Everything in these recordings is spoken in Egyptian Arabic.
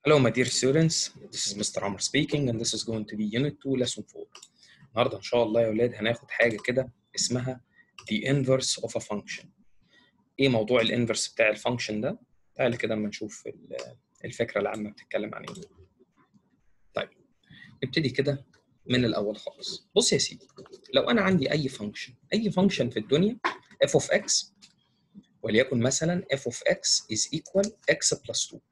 Hello, my dear students. This is Mr. Amr speaking, and this is going to be Unit 2, Lesson 4. النهارده إن شاء الله يا أولاد هناخد حاجة كده اسمها the inverse of a function. إيه موضوع الانفرس بتاع الفانكشن ده؟ تعالى كده أما نشوف ال- الفكرة العامة بتتكلم عن إيه. طيب نبتدي كده من الأول خالص. بص يا سيدي، لو أنا عندي أي فانكشن، أي فانكشن في الدنيا f of x وليكن مثلا f of x is equal x plus 2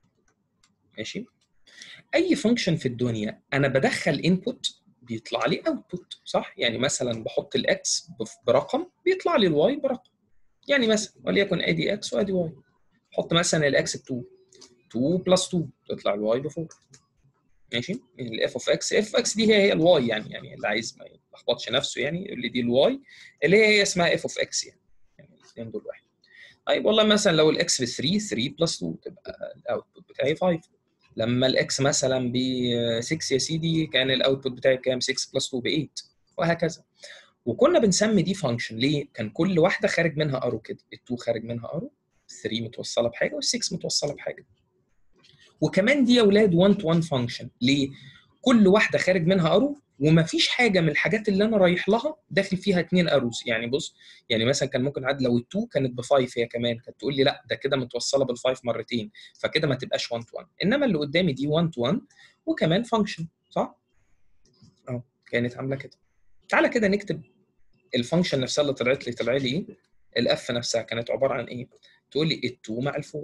ماشي اي فانكشن في الدنيا انا بدخل انبوت بيطلع لي اوتبوت صح يعني مثلا بحط الاكس برقم بيطلع لي الواي برقم يعني مثلا وليكن ادي اكس وادي واي حط مثلا الاكس ب 2 2 بلس 2 تطلع الواي ب 4 ماشي الاف اوف اكس اف اكس دي هي هي الواي يعني يعني اللي عايز ما يلخبطش نفسه يعني يقول لي دي الواي اللي هي هي اسمها اف اوف اكس يعني يعني الاثنين دول واحد طيب والله مثلا لو الاكس ب 3 3 بلس 2 تبقى الاوتبوت بتاعي 5 لما الاكس مثلا ب 6 يا سيدي كان الاوتبوت بتاعي بكام 6 بلس 2 ب 8 وهكذا وكنا بنسمي دي فانكشن ليه كان كل واحده خارج منها ارو كده ال2 خارج منها ارو 3 متوصله بحاجه وال6 متوصله بحاجه وكمان دي يا اولاد 1 تو 1 فانكشن ليه كل واحده خارج منها ارو ومفيش حاجه من الحاجات اللي انا رايح لها داخل فيها اثنين اروز يعني بص يعني مثلا كان ممكن عاد لو ال2 كانت ب 5 هي كمان كانت تقول لي لا ده كده متوصله بال5 مرتين فكده ما تبقاش 1 تو 1 انما اللي قدامي دي 1 تو 1 وكمان فانكشن صح؟ اه كانت عامله كده تعالى كده نكتب الفانكشن نفسها اللي طلعت لي طلع لي ايه؟ الاف نفسها كانت عباره عن ايه؟ تقول لي ال2 مع ال4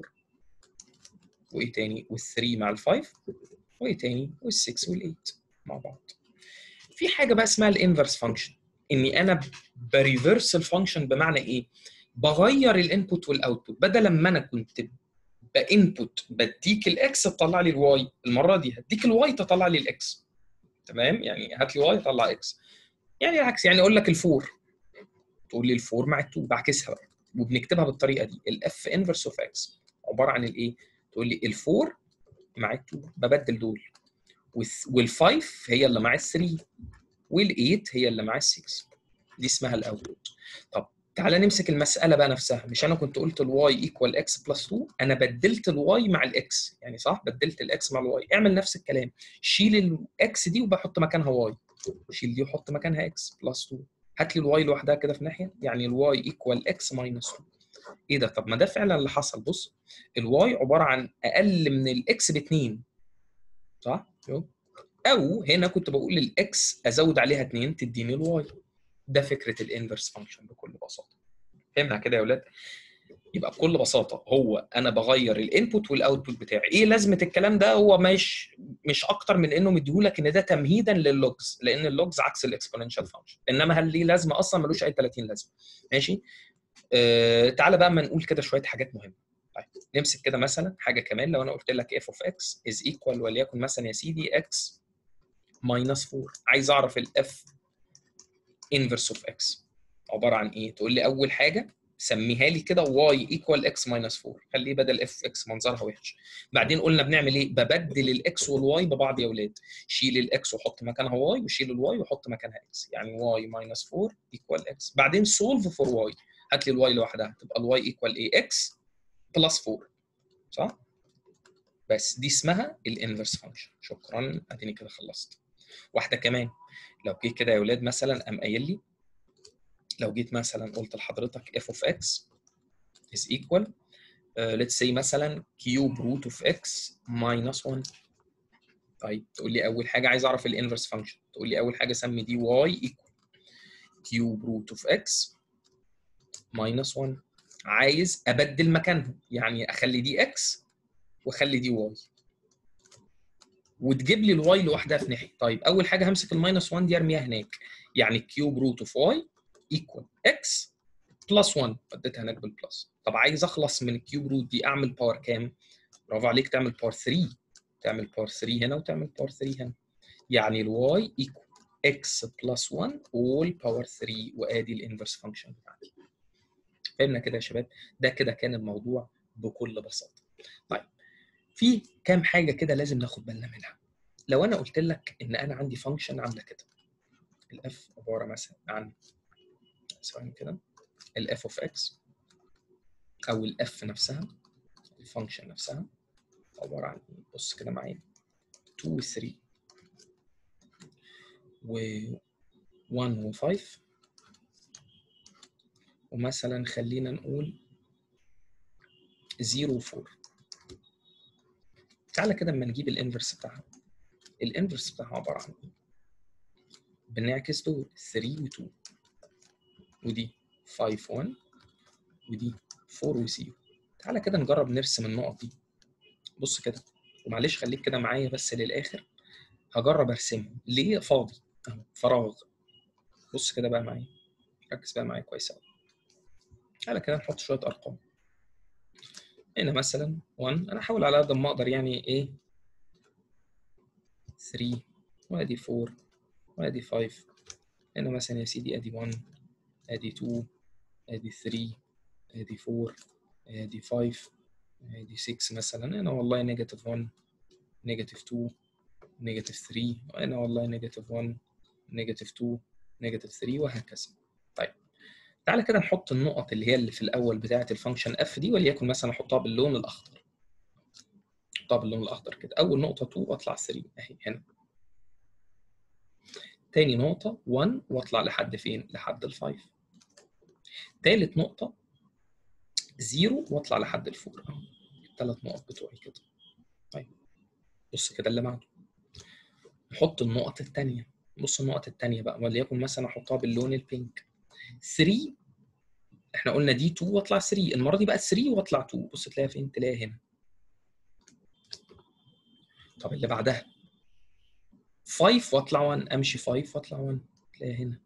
وايه تاني؟ وال3 مع ال5 وايه تاني؟ وال6 وال8 مع بعض في حاجه بقى اسمها الانفرس فانكشن اني انا بريفرس الفانكشن بمعنى ايه؟ بغير الانبوت والاوتبوت بدل ما انا كنت بانبوت بديك الاكس تطلع لي الواي المره دي هديك الواي تطلع لي الاكس تمام يعني هات لي واي طلع اكس يعني العكس يعني اقول لك الفور تقول لي الفور مع التو بعكسها بقى وبنكتبها بالطريقه دي الاف انفرس اوف اكس عباره عن الايه؟ تقول لي الفور مع التو ببدل دول والفايف هي اللي مع الثري والايت هي اللي مع السكس دي اسمها الاوتبوت طب تعالى نمسك المساله بقى نفسها مش انا كنت قلت الواي ايكوال اكس بلس 2 انا بدلت الواي مع الاكس يعني صح بدلت الاكس مع الواي اعمل نفس الكلام شيل الاكس دي وبحط مكانها واي شيل دي وحط مكانها اكس بلس 2 هات لي الواي لوحدها كده في ناحيه يعني الواي ايكوال اكس ماينس 2 ايه ده طب ما ده فعلا اللي حصل بص الواي عباره عن اقل من الاكس ب 2 صح او هنا كنت بقول الاكس ازود عليها 2 تديني الواي ده فكره الانفرس فانكشن بكل بساطه فهمنا كده يا اولاد يبقى بكل بساطه هو انا بغير الانبوت والاوتبوت بتاعي ايه لازمه الكلام ده هو مش مش اكتر من انه مديهولك ان ده تمهيدا لللوجز لان اللوجز عكس الاكسبوننشال فانكشن انما هل ليه لازمه اصلا ملوش اي 30 لازمه ماشي آه تعالى بقى اما نقول كده شويه حاجات مهمه طيب نمسك كده مثلا حاجه كمان لو انا قلت لك f of x is equal وليكن مثلا يا سيدي x minus 4 عايز اعرف الاف inverse of x عباره عن ايه تقول لي اول حاجه سميها لي كده y equal x minus 4 خليه بدل f x منظرها وحش بعدين قلنا بنعمل ايه ببدل الاكس والواي ببعض يا اولاد شيل الاكس وحط مكانها y وشيل الواي وحط مكانها x يعني y minus 4 equal x بعدين solve for y هات لي الواي لوحدها تبقى الواي equal ايه x بلس 4 صح بس دي اسمها الانفرس فانكشن شكرا اديني كده خلصت واحده كمان لو جيت كده يا اولاد مثلا قام قايل لي لو جيت مثلا قلت لحضرتك f of x is equal uh, let's say مثلا cube root of x minus 1 طيب تقول لي اول حاجه عايز اعرف الانفرس فانكشن تقول لي اول حاجه سمي دي y equal cube root of x minus 1 عايز ابدل مكانهم يعني اخلي دي x واخلي دي y وتجيب لي الواي لوحدها في ناحيه طيب اول حاجه همسك الماينس 1 دي ارميها هناك يعني كيوب روت اوف واي ايكوال اكس بلس 1 اديتها هناك بالبلس طب عايز اخلص من الكيوب روت دي اعمل باور كام برافو عليك تعمل باور 3 تعمل باور 3 هنا وتعمل باور 3 هنا يعني الواي ايكوال اكس بلس 1 اول باور 3 وادي الانفرس فانكشن بتاعتي فهمنا كده يا شباب ده كده كان الموضوع بكل بساطه طيب في كام حاجه كده لازم ناخد بالنا منها لو انا قلت لك ان انا عندي فانكشن عامله كده الاف عباره مثلا عن ثواني كده الاف اوف اكس او الاف نفسها الفانكشن نفسها عباره عن ايه بص كده معايا 2 و 3 و 1 و 5 ومثلا خلينا نقول 0 و 4 تعالى كده اما نجيب الانفرس بتاعها الانفرس بتاعها عباره عن ايه بنعكس دول 3 و 2 ودي 5 1 ودي 4 و 0 تعالى كده نجرب نرسم النقط دي بص كده ومعلش خليك كده معايا بس للاخر هجرب ارسمهم ليه فاضي اهو فراغ بص كده بقى معايا ركز بقى معايا كويس قوي تعالى كده نحط شويه ارقام هنا مثلا 1 انا هحاول على قد ما اقدر يعني ايه 3 وادي 4 وادي 5 هنا مثلا يا سيدي ادي 1 ادي 2 ادي 3 ادي 4 ادي 5 ادي 6 مثلا هنا والله نيجاتيف 1 نيجاتيف 2 نيجاتيف 3 وهنا والله نيجاتيف 1 نيجاتيف 2 نيجاتيف 3 وهكذا طيب تعالى كده نحط النقط اللي هي اللي في الاول بتاعه الفانكشن اف دي وليكن مثلا احطها باللون الاخضر احطها باللون الاخضر كده اول نقطه 2 واطلع 3 اهي هنا تاني نقطه 1 واطلع لحد فين لحد ال 5 تالت نقطه 0 واطلع لحد ال 4 اهو الثلاث نقط بتوعي كده طيب بص كده اللي بعده نحط النقط الثانيه بص النقط الثانيه بقى وليكن مثلا احطها باللون البينك 3 احنا قلنا دي 2 واطلع 3 المره دي بقى 3 واطلع 2 بص تلاقيها فين تلاقيها هنا طب اللي بعدها 5 واطلع 1 امشي 5 واطلع 1 تلاقيها هنا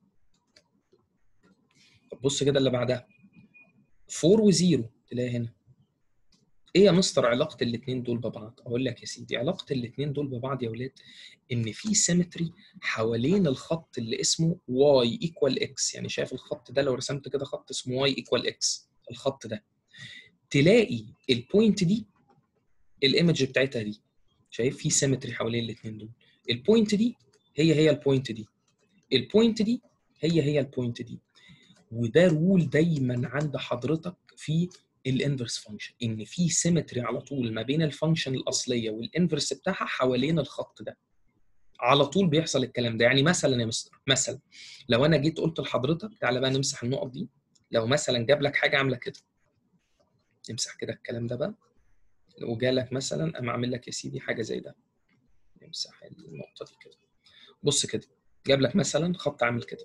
طب بص كده اللي بعدها 4 و0 تلاقيها هنا ايه يا مستر علاقه الاثنين دول ببعض اقول لك يا سيدي علاقه الاثنين دول ببعض يا ولاد ان في سيمتري حوالين الخط اللي اسمه y equal x يعني شايف الخط ده لو رسمت كده خط اسمه y equal x الخط ده تلاقي البوينت دي الايمج بتاعتها دي شايف في سيمتري حوالين الاثنين دول البوينت دي هي هي البوينت دي البوينت دي هي هي البوينت دي وده رول دايما عند حضرتك في الانفرس فانكشن ان في سيمتري على طول ما بين الفانكشن الاصليه والانفرس بتاعها حوالين الخط ده على طول بيحصل الكلام ده يعني مثلا يا مستر مثلا لو انا جيت قلت لحضرتك تعالى بقى نمسح النقط دي لو مثلا جاب لك حاجه عامله كده امسح كده الكلام ده بقى لو جالك مثلا قام عامل لك يا سيدي حاجه زي ده نمسح النقطه دي كده بص كده جاب لك مثلا خط عامل كده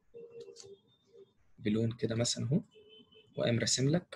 بلون كده مثلا اهو وقام راسم لك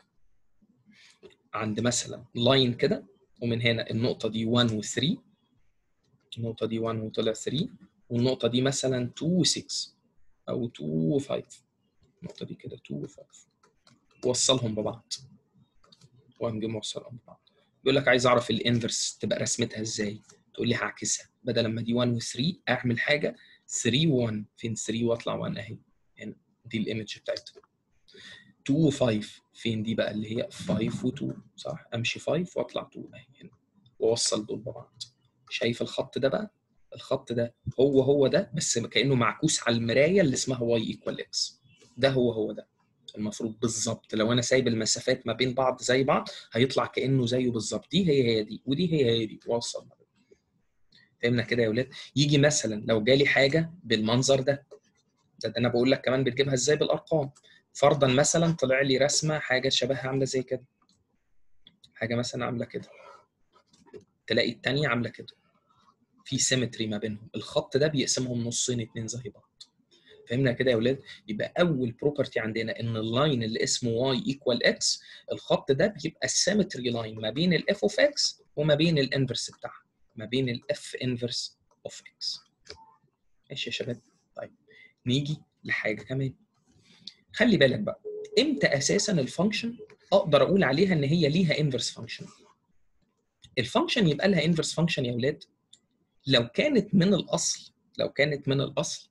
عند مثلا لاين كده ومن هنا النقطة دي 1 و 3 النقطة دي 1 وطلع 3 والنقطة دي مثلا 2 و 6 أو 2 و 5 النقطة دي كده 2 و 5 وصلهم ببعض وقام جه موصلهم ببعض بيقول لك عايز أعرف الانفرس تبقى رسمتها إزاي تقول لي هعكسها بدل ما دي 1 و 3 أعمل حاجة 3 و 1 فين 3 واطلع 1 أهي هنا دي الايمج بتاعتها 2 و 5 فين دي بقى اللي هي 5 و 2 صح امشي 5 واطلع 2 اهي هنا واوصل دول ببعض شايف الخط ده بقى الخط ده هو هو ده بس كانه معكوس على المرايه اللي اسمها واي ايكوال اكس ده هو هو ده المفروض بالظبط لو انا سايب المسافات ما بين بعض زي بعض هيطلع كانه زيه بالظبط دي هي هي دي ودي هي هي دي واوصل فهمنا كده يا ولاد يجي مثلا لو جالي حاجه بالمنظر ده ده, ده انا بقول لك كمان بتجيبها ازاي بالارقام فرضا مثلا طلع لي رسمه حاجه شبهها عامله زي كده حاجه مثلا عامله كده تلاقي الثانيه عامله كده في سيمتري ما بينهم الخط ده بيقسمهم نصين اتنين زي بعض فهمنا كده يا ولاد يبقى اول بروبرتي عندنا ان اللاين اللي اسمه واي ايكوال اكس الخط ده بيبقى السيمتري لاين ما بين الاف اوف اكس وما بين الانفرس بتاعها ما بين الاف انفرس اوف اكس ماشي يا شباب طيب نيجي لحاجه كمان خلي بالك بقى امتى اساسا الفانكشن اقدر اقول عليها ان هي ليها انفرس فانكشن الفانكشن يبقى لها انفرس فانكشن يا اولاد لو كانت من الاصل لو كانت من الاصل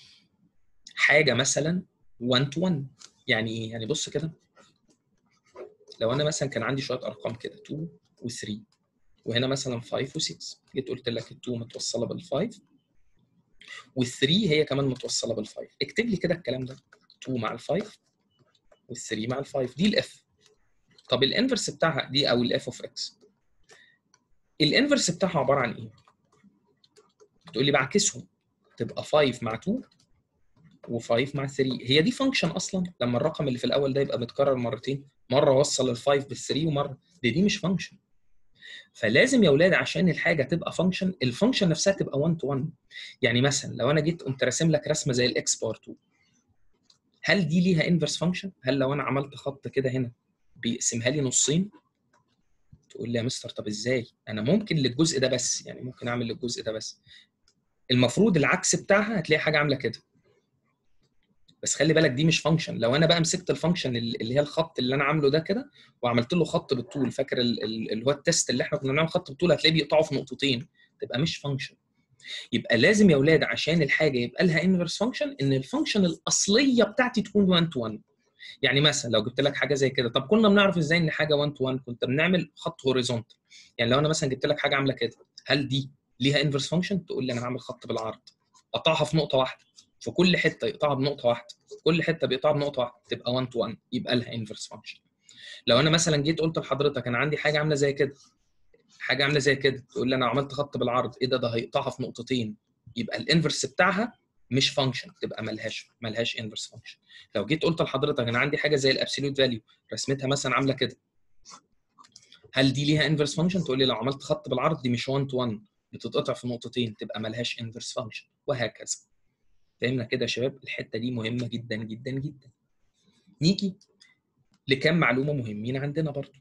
حاجه مثلا 1 تو 1 يعني ايه يعني بص كده لو انا مثلا كان عندي شويه ارقام كده 2 و3 وهنا مثلا 5 و6 جيت قلت لك ال2 متوصله بال5 وال3 هي كمان متوصله بال5 اكتب لي كده الكلام ده 2 مع ال5 وال3 مع ال5 دي الاف طب الانفرس بتاعها دي او الاف اوف اكس الانفرس بتاعها عباره عن ايه؟ تقول لي بعكسهم تبقى 5 مع 2 و5 مع 3 هي دي فانكشن اصلا لما الرقم اللي في الاول ده يبقى متكرر مرتين مره وصل ال5 بال3 ومره دي دي مش فانكشن فلازم يا اولاد عشان الحاجه تبقى فانكشن الفانكشن نفسها تبقى 1 تو 1 يعني مثلا لو انا جيت قمت راسم لك رسمه زي الاكس بار 2 هل دي ليها انفرس فانكشن هل لو انا عملت خط كده هنا بيقسمها لي نصين تقول لي يا مستر طب ازاي انا ممكن للجزء ده بس يعني ممكن اعمل للجزء ده بس المفروض العكس بتاعها هتلاقي حاجه عامله كده بس خلي بالك دي مش فانكشن لو انا بقى مسكت الفانكشن اللي هي الخط اللي انا عامله ده كده وعملت له خط بالطول فاكر اللي هو التست اللي احنا كنا بنعمل خط بالطول هتلاقيه بيقطعه في نقطتين تبقى مش فانكشن يبقى لازم يا اولاد عشان الحاجه يبقى لها انفرس فانكشن ان الفانكشن الاصليه بتاعتي تكون 1 تو 1 يعني مثلا لو جبت لك حاجه زي كده طب كنا بنعرف ازاي ان حاجه 1 تو 1 كنت بنعمل خط هوريزونتال يعني لو انا مثلا جبت لك حاجه عامله كده هل دي ليها انفرس فانكشن تقول لي انا هعمل خط بالعرض قطعها في نقطه واحده في كل حته يقطعها بنقطه واحده كل حته بيقطعها بنقطه واحده تبقى 1 تو 1 يبقى لها انفرس فانكشن لو انا مثلا جيت قلت لحضرتك انا عندي حاجه عامله زي كده حاجه عامله زي كده تقول لي انا عملت خط بالعرض ايه ده ده هيقطعها في نقطتين يبقى الانفرس بتاعها مش فانكشن تبقى ملهاش ملهاش انفرس فانكشن لو جيت قلت لحضرتك انا عندي حاجه زي الابسوليوت فاليو رسمتها مثلا عامله كده هل دي ليها انفرس فانكشن تقول لي لو عملت خط بالعرض دي مش 1 تو 1 بتتقطع في نقطتين تبقى ملهاش انفرس فانكشن وهكذا فهمنا كده يا شباب الحته دي مهمه جدا جدا جدا نيجي لكم معلومه مهمين عندنا برضو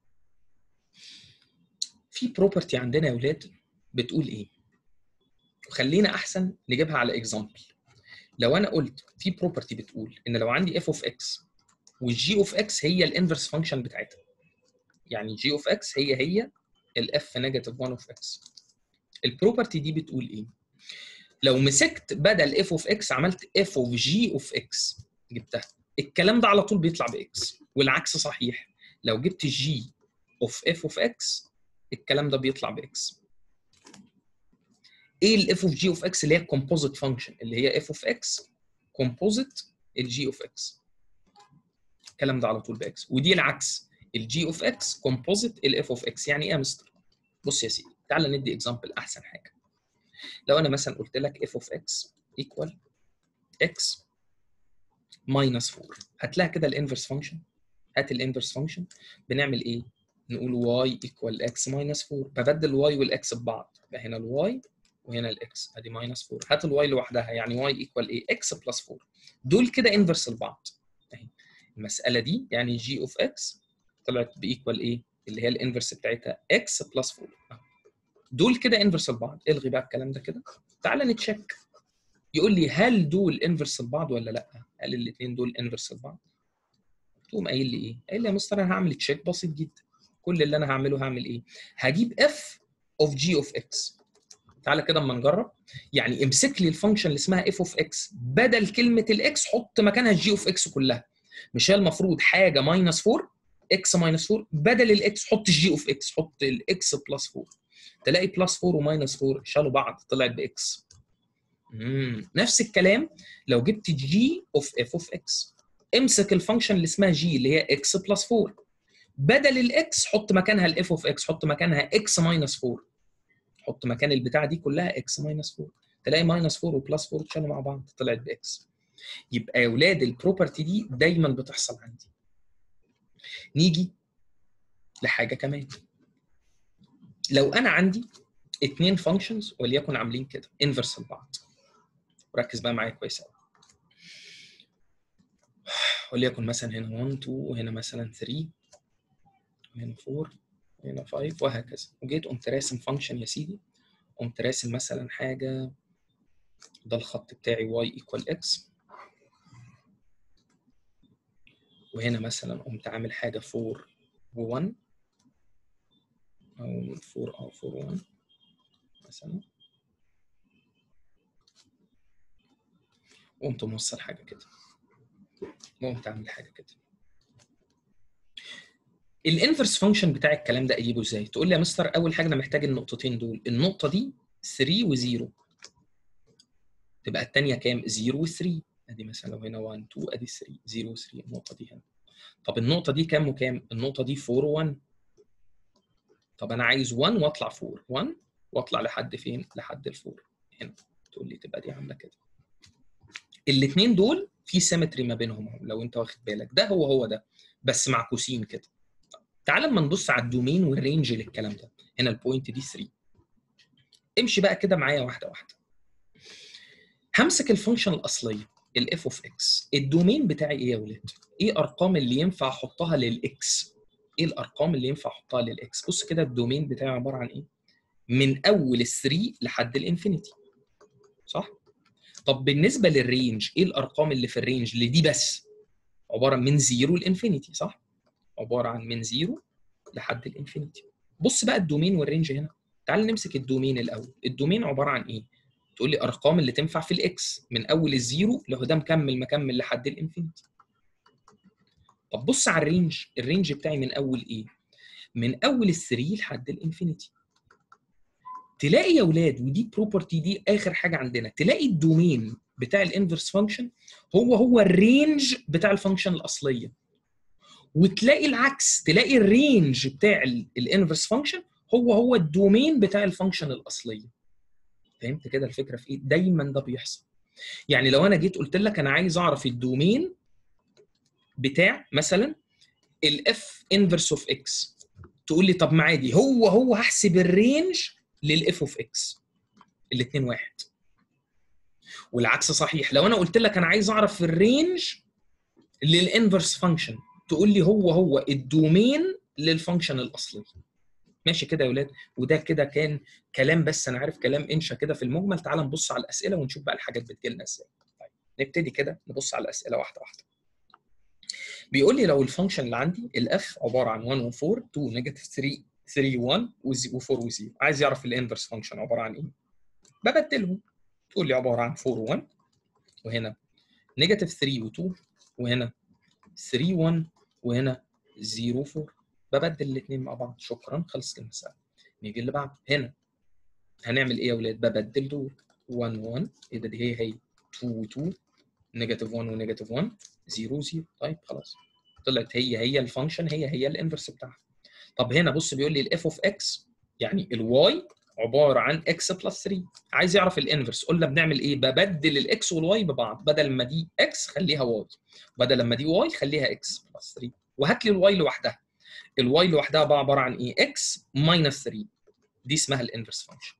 في بروبرتي عندنا يا اولاد بتقول ايه وخلينا احسن نجيبها على اكزامبل لو انا قلت في بروبرتي بتقول ان لو عندي اف اوف اكس والجي اوف اكس هي الانفرس فانكشن بتاعتها يعني جي اوف اكس هي هي الاف نيجاتيف 1 اوف اكس البروبرتي دي بتقول ايه لو مسكت بدل اف اوف اكس عملت اف اوف جي اوف اكس جبتها الكلام ده على طول بيطلع باكس والعكس صحيح لو جبت جي اوف اف اوف اكس الكلام ده بيطلع باكس ايه الاف اوف جي اوف اكس اللي هي الكومبوزيت فانكشن اللي هي اف اوف اكس كومبوزيت الجي اوف اكس الكلام ده على طول باكس ودي العكس الجي اوف اكس كومبوزيت الاف اوف اكس يعني ايه يا مستر بص يا سيدي تعال ندي اكزامبل احسن حاجه لو انا مثلا قلت لك اف اوف اكس ايكوال اكس ماينس 4 هتلاقي كده الانفرس فانكشن هات الانفرس فانكشن بنعمل ايه نقول واي ايكوال اكس ماينس 4 ببدل الواي والاكس ببعض يبقى هنا الواي وهنا الاكس ادي ماينس 4 هات الواي لوحدها يعني واي ايكوال ايه اكس بلس 4 دول كده انفرس لبعض اهي المساله دي يعني جي اوف اكس طلعت بايكوال ايه اللي هي الانفرس بتاعتها اكس بلس 4 دول كده انفرس لبعض الغي بقى الكلام ده كده تعالى نتشيك يقول لي هل دول انفرس لبعض ولا لا هل الاثنين دول انفرس لبعض تقوم قايل لي ايه قايل لي يا مستر انا هعمل تشيك بسيط جدا كل اللي انا هعمله هعمل ايه هجيب اف اوف جي اوف اكس تعالى كده اما نجرب يعني امسك لي الفانكشن اللي اسمها اف اوف اكس بدل كلمه الاكس حط مكانها الجي اوف اكس كلها مش هي المفروض حاجه ماينس 4 اكس ماينس 4 بدل الاكس حط الجي اوف اكس حط الاكس بلس 4 تلاقي بلس 4 وماينس 4 شالوا بعض طلعت باكس مم. نفس الكلام لو جبت جي اوف اف اوف اكس امسك الفانكشن اللي اسمها جي اللي هي اكس بلس 4 بدل الاكس حط مكانها الاف اوف اكس حط مكانها اكس ماينس 4 حط مكان البتاعه دي كلها اكس ماينس 4 تلاقي ماينس 4 وبلس 4 اتشالوا مع بعض طلعت باكس يبقى يا اولاد البروبرتي دي دايما بتحصل عندي نيجي لحاجه كمان لو انا عندي اثنين فانكشنز وليكن عاملين كده انفرس لبعض ركز بقى معايا كويس قوي وليكن مثلا هنا 1 2 وهنا مثلا 3 وهنا 4 وهنا 5 وهكذا وجيت قمت راسم فانكشن يا سيدي قمت راسم مثلا حاجه ده الخط بتاعي y equal x وهنا مثلا قمت عامل حاجه 4 و1 او 4 او 4 1 مثلا وقمت موصل حاجه كده وقمت عامل حاجه كده الانفرس فانكشن بتاع الكلام ده اجيبه ازاي؟ تقول لي يا مستر اول حاجه انا محتاج النقطتين دول النقطه دي 3 و0 تبقى الثانيه كام؟ 0 و3 ادي مثلا لو هنا 1 2 ادي 3 0 و3 النقطه دي هنا طب النقطه دي كام وكام؟ النقطه دي 4 و1 طب انا عايز 1 واطلع 4 1 واطلع لحد فين لحد ال 4 هنا تقول لي تبقى دي عامله كده الاثنين دول في سيمتري ما بينهم لو انت واخد بالك ده هو هو ده بس مع كوسين كده تعال اما نبص على الدومين والرينج للكلام ده هنا البوينت دي 3 امشي بقى كده معايا واحده واحده همسك الفانكشن الاصليه الاف اوف اكس الدومين بتاعي ايه يا ولاد ايه ارقام اللي ينفع احطها للاكس ايه الارقام اللي ينفع احطها للاكس بص كده الدومين بتاعي عباره عن ايه من اول ال 3 لحد الانفينيتي صح طب بالنسبه للرينج ايه الارقام اللي في الرينج لدي بس عباره من 0 لانفينيتي صح عباره عن من 0 لحد الانفينيتي بص بقى الدومين والرينج هنا تعال نمسك الدومين الاول الدومين عباره عن ايه تقول لي ارقام اللي تنفع في الاكس من اول الزيرو لو ده مكمل مكمل لحد الانفينيتي طب بص على الرينج الرينج بتاعي من اول ايه من اول ال 3 لحد الانفينيتي تلاقي يا اولاد ودي بروبرتي دي اخر حاجه عندنا تلاقي الدومين بتاع الانفرس فانكشن هو هو الرينج بتاع الفانكشن الاصليه وتلاقي العكس تلاقي الرينج بتاع الانفرس فانكشن هو هو الدومين بتاع الفانكشن الاصليه فهمت كده الفكره في ايه دايما ده بيحصل يعني لو انا جيت قلت لك انا عايز اعرف الدومين بتاع مثلا الاف انفرس اوف اكس تقول لي طب ما عادي هو هو هحسب الرينج للاف اوف اكس الاثنين واحد والعكس صحيح لو انا قلت لك انا عايز اعرف الرينج للانفرس فانكشن تقول لي هو هو الدومين للفانكشن الاصلي ماشي كده يا ولاد وده كده كان كلام بس انا عارف كلام انشا كده في المجمل تعال نبص على الاسئله ونشوف بقى الحاجات بتجي لنا ازاي طيب نبتدي كده نبص على الاسئله واحده واحده بيقول لي لو الفانكشن اللي عندي الاف عباره عن 1 و4 2 نيجاتيف 3 3 1 و4 و0 عايز يعرف الانفرس فانكشن عباره عن ايه ببدلهم تقول لي عباره عن 4 و1 وهنا نيجاتيف 3 و2 وهنا 3 1 وهنا 0 4 ببدل الاثنين مع بعض شكرا خلصت المساله نيجي اللي بعده هنا هنعمل ايه يا اولاد ببدل دول 1 1 ايه ده دي هي هي 2 2 نيجاتيف 1 ونيجاتيف 1 0 0 طيب خلاص طلعت هي هي الفانكشن هي هي الانفرس بتاعها طب هنا بص بيقول لي الاف اوف اكس يعني الواي عباره عن اكس بلس 3 عايز يعرف الانفرس قلنا بنعمل ايه ببدل الاكس والواي ببعض بدل ما دي اكس خليها واي بدل ما دي واي خليها اكس بلس 3 وهات لي الواي لوحدها الواي لوحدها بقى عباره عن ايه اكس ماينس 3 دي اسمها الانفرس فانكشن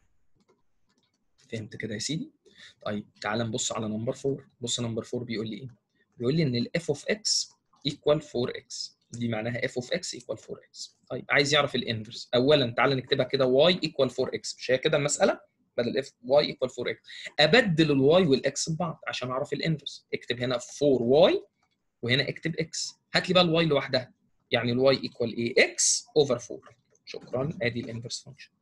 فهمت كده يا سيدي طيب تعال نبص على نمبر 4 بص نمبر 4 بيقول لي ايه بيقول لي ان الاف اوف اكس ايكوال 4 اكس دي معناها اف اوف اكس ايكوال 4 اكس طيب عايز يعرف الانفرس اولا تعال نكتبها كده واي ايكوال 4 اكس مش هي كده المساله بدل اف واي ايكوال 4 اكس ابدل الواي والاكس ببعض عشان اعرف الانفرس اكتب هنا 4 واي وهنا اكتب اكس هات لي بقى الواي لوحدها يعني الواي ايكوال ايه اكس اوفر 4 شكرا ادي الانفرس فانكشن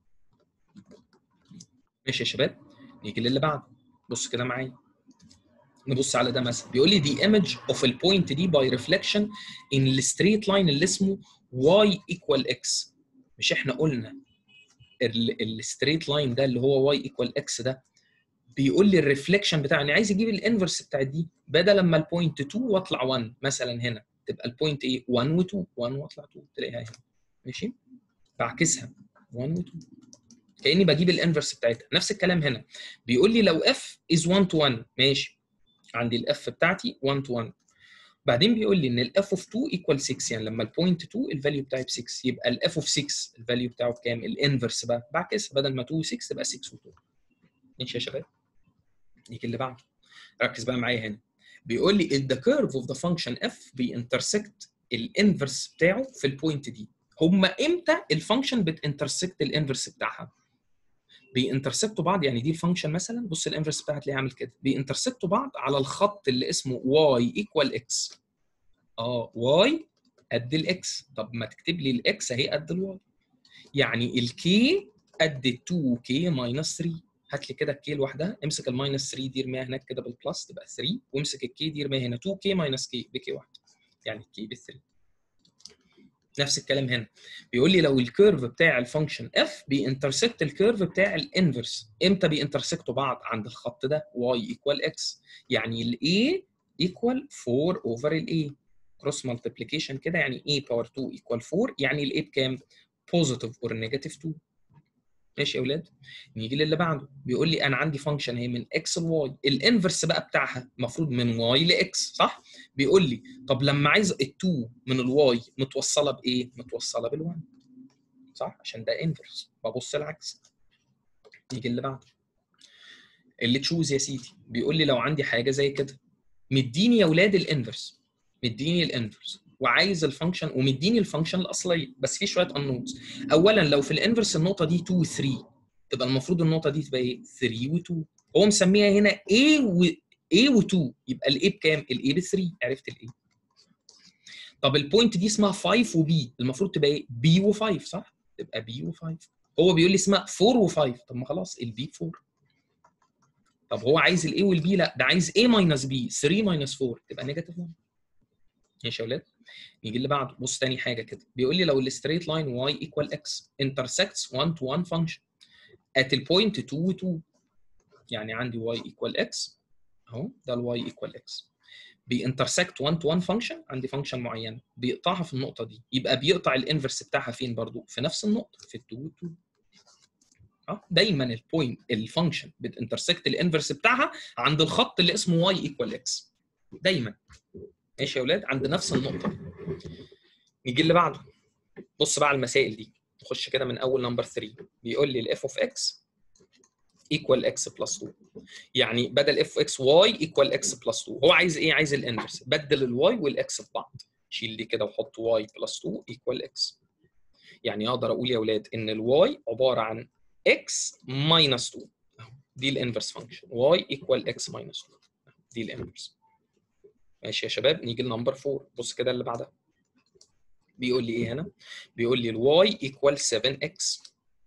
ماشي يا شباب نيجي للي بعده بص كده معايا نبص على ده مثلا بيقول لي the image of the point دي by reflection in the straight line اللي اسمه y equal x مش احنا قلنا الستريت لاين ده اللي هو y equal x ده بيقول لي الريفليكشن بتاعي انا عايز اجيب الانفرس بتاعت دي بدل لما البوينت 2 واطلع 1 مثلا هنا تبقى البوينت ايه 1 و2 1 واطلع 2 تلاقيها هنا ماشي بعكسها 1 و2 كاني بجيب الانفرس بتاعتها نفس الكلام هنا بيقول لي لو اف از 1 تو 1 ماشي عندي الاف بتاعتي 1 تو 1 بعدين بيقول لي ان الاف اوف 2 ايكوال 6 يعني لما البوينت 2 الفاليو بتاعي ب 6 يبقى الاف اوف 6 الفاليو بتاعه بكام؟ الانفرس بقى بعكس بدل ما 2 6 تبقى 6 و2 ماشي يا شباب؟ نيجي اللي بعده ركز بقى معايا هنا بيقول لي the curve of the function f بينترسكت الانفرس بتاعه في البوينت دي هما امتى الفانكشن بتانترسكت الانفرس بتاعها؟ بينترسكتوا بعض يعني دي الفانكشن مثلا بص الانفرس بتاعها هتلاقيه عامل كده بينترسكتوا بعض على الخط اللي اسمه y ايكوال x اه y قد الاكس طب ما تكتب لي الاكس اهي قد الواي يعني الكي قد 2k ماينس 3 هات لي كده الكي لوحدها امسك الماينس 3 دي ارميها هناك كده بالبلس تبقى 3 وامسك الكي دي ارميها هنا 2k ماينس كي بكي واحده يعني الكي ب 3 نفس الكلام هنا بيقول لي لو الكيرف بتاع الفانكشن اف بينترسكت الكيرف بتاع الانفرس امتى بينترسكتوا بعض عند الخط ده y ايكوال x يعني الاي ايكوال 4 اوفر الاي كروس مالتيبليكيشن كده يعني a باور 2 ايكوال 4 يعني الاي بكام بوزيتيف اور نيجاتيف 2 ماشي يا اولاد نيجي للي بعده بيقول لي انا عندي فانكشن هي من اكس لواي الانفرس بقى بتاعها المفروض من واي لاكس صح بيقول لي طب لما عايز ال2 من الواي متوصله بايه متوصله بال1 صح عشان ده انفرس ببص العكس نيجي اللي بعده اللي تشوز يا سيدي بيقول لي لو عندي حاجه زي كده مديني يا اولاد الانفرس مديني الانفرس وعايز الفانكشن ومديني الفانكشن الاصليه بس في شويه انوتس اولا لو في الانفرس النقطه دي 2 و 3 تبقى المفروض النقطه دي تبقى ايه 3 و 2 هو مسميها هنا A و A و 2 يبقى الاي بكام الاي ب 3 عرفت الاي طب البوينت دي اسمها 5 وبي المفروض تبقى ايه بي و5 صح تبقى بي و5 هو بيقول لي اسمها 4 و5 طب ما خلاص البي 4 طب هو عايز الاي والبي لا ده عايز A ماينس بي 3 ماينس 4 تبقى نيجاتيف 1 ماشي يا اولاد نيجي اللي بعده بص تاني حاجه كده بيقول لي لو الستريت لاين y equal x intersects 1 to 1 function at البوينت 2 و 2 يعني عندي y equal x اهو ده ال y equal x بينترسكت 1 to 1 فانكشن عندي فانكشن معينه بيقطعها في النقطه دي يبقى بيقطع الانفرس بتاعها فين برضو في نفس النقطه في ال 2 و 2 اه دايما البوينت الفانكشن بتنترسكت الانفرس بتاعها عند الخط اللي اسمه y equal x دايما ماشي يا اولاد عند نفس النقطه دي نيجي اللي بعده بص بقى على المسائل دي نخش كده من اول نمبر 3 بيقول لي الاف اوف اكس ايكوال اكس بلس 2 يعني بدل اف اكس واي ايكوال اكس بلس 2 هو عايز ايه عايز الانفرس بدل الواي والاكس في بعض شيل دي كده وحط واي بلس 2 ايكوال اكس يعني اقدر اقول يا اولاد ان الواي عباره عن اكس ماينس 2 دي الانفرس فانكشن واي ايكوال اكس ماينس 2 دي الانفرس ماشي يا شباب نيجي لنمبر 4 بص كده اللي بعدها بيقول لي ايه هنا بيقول لي الواي ايكوال 7 اكس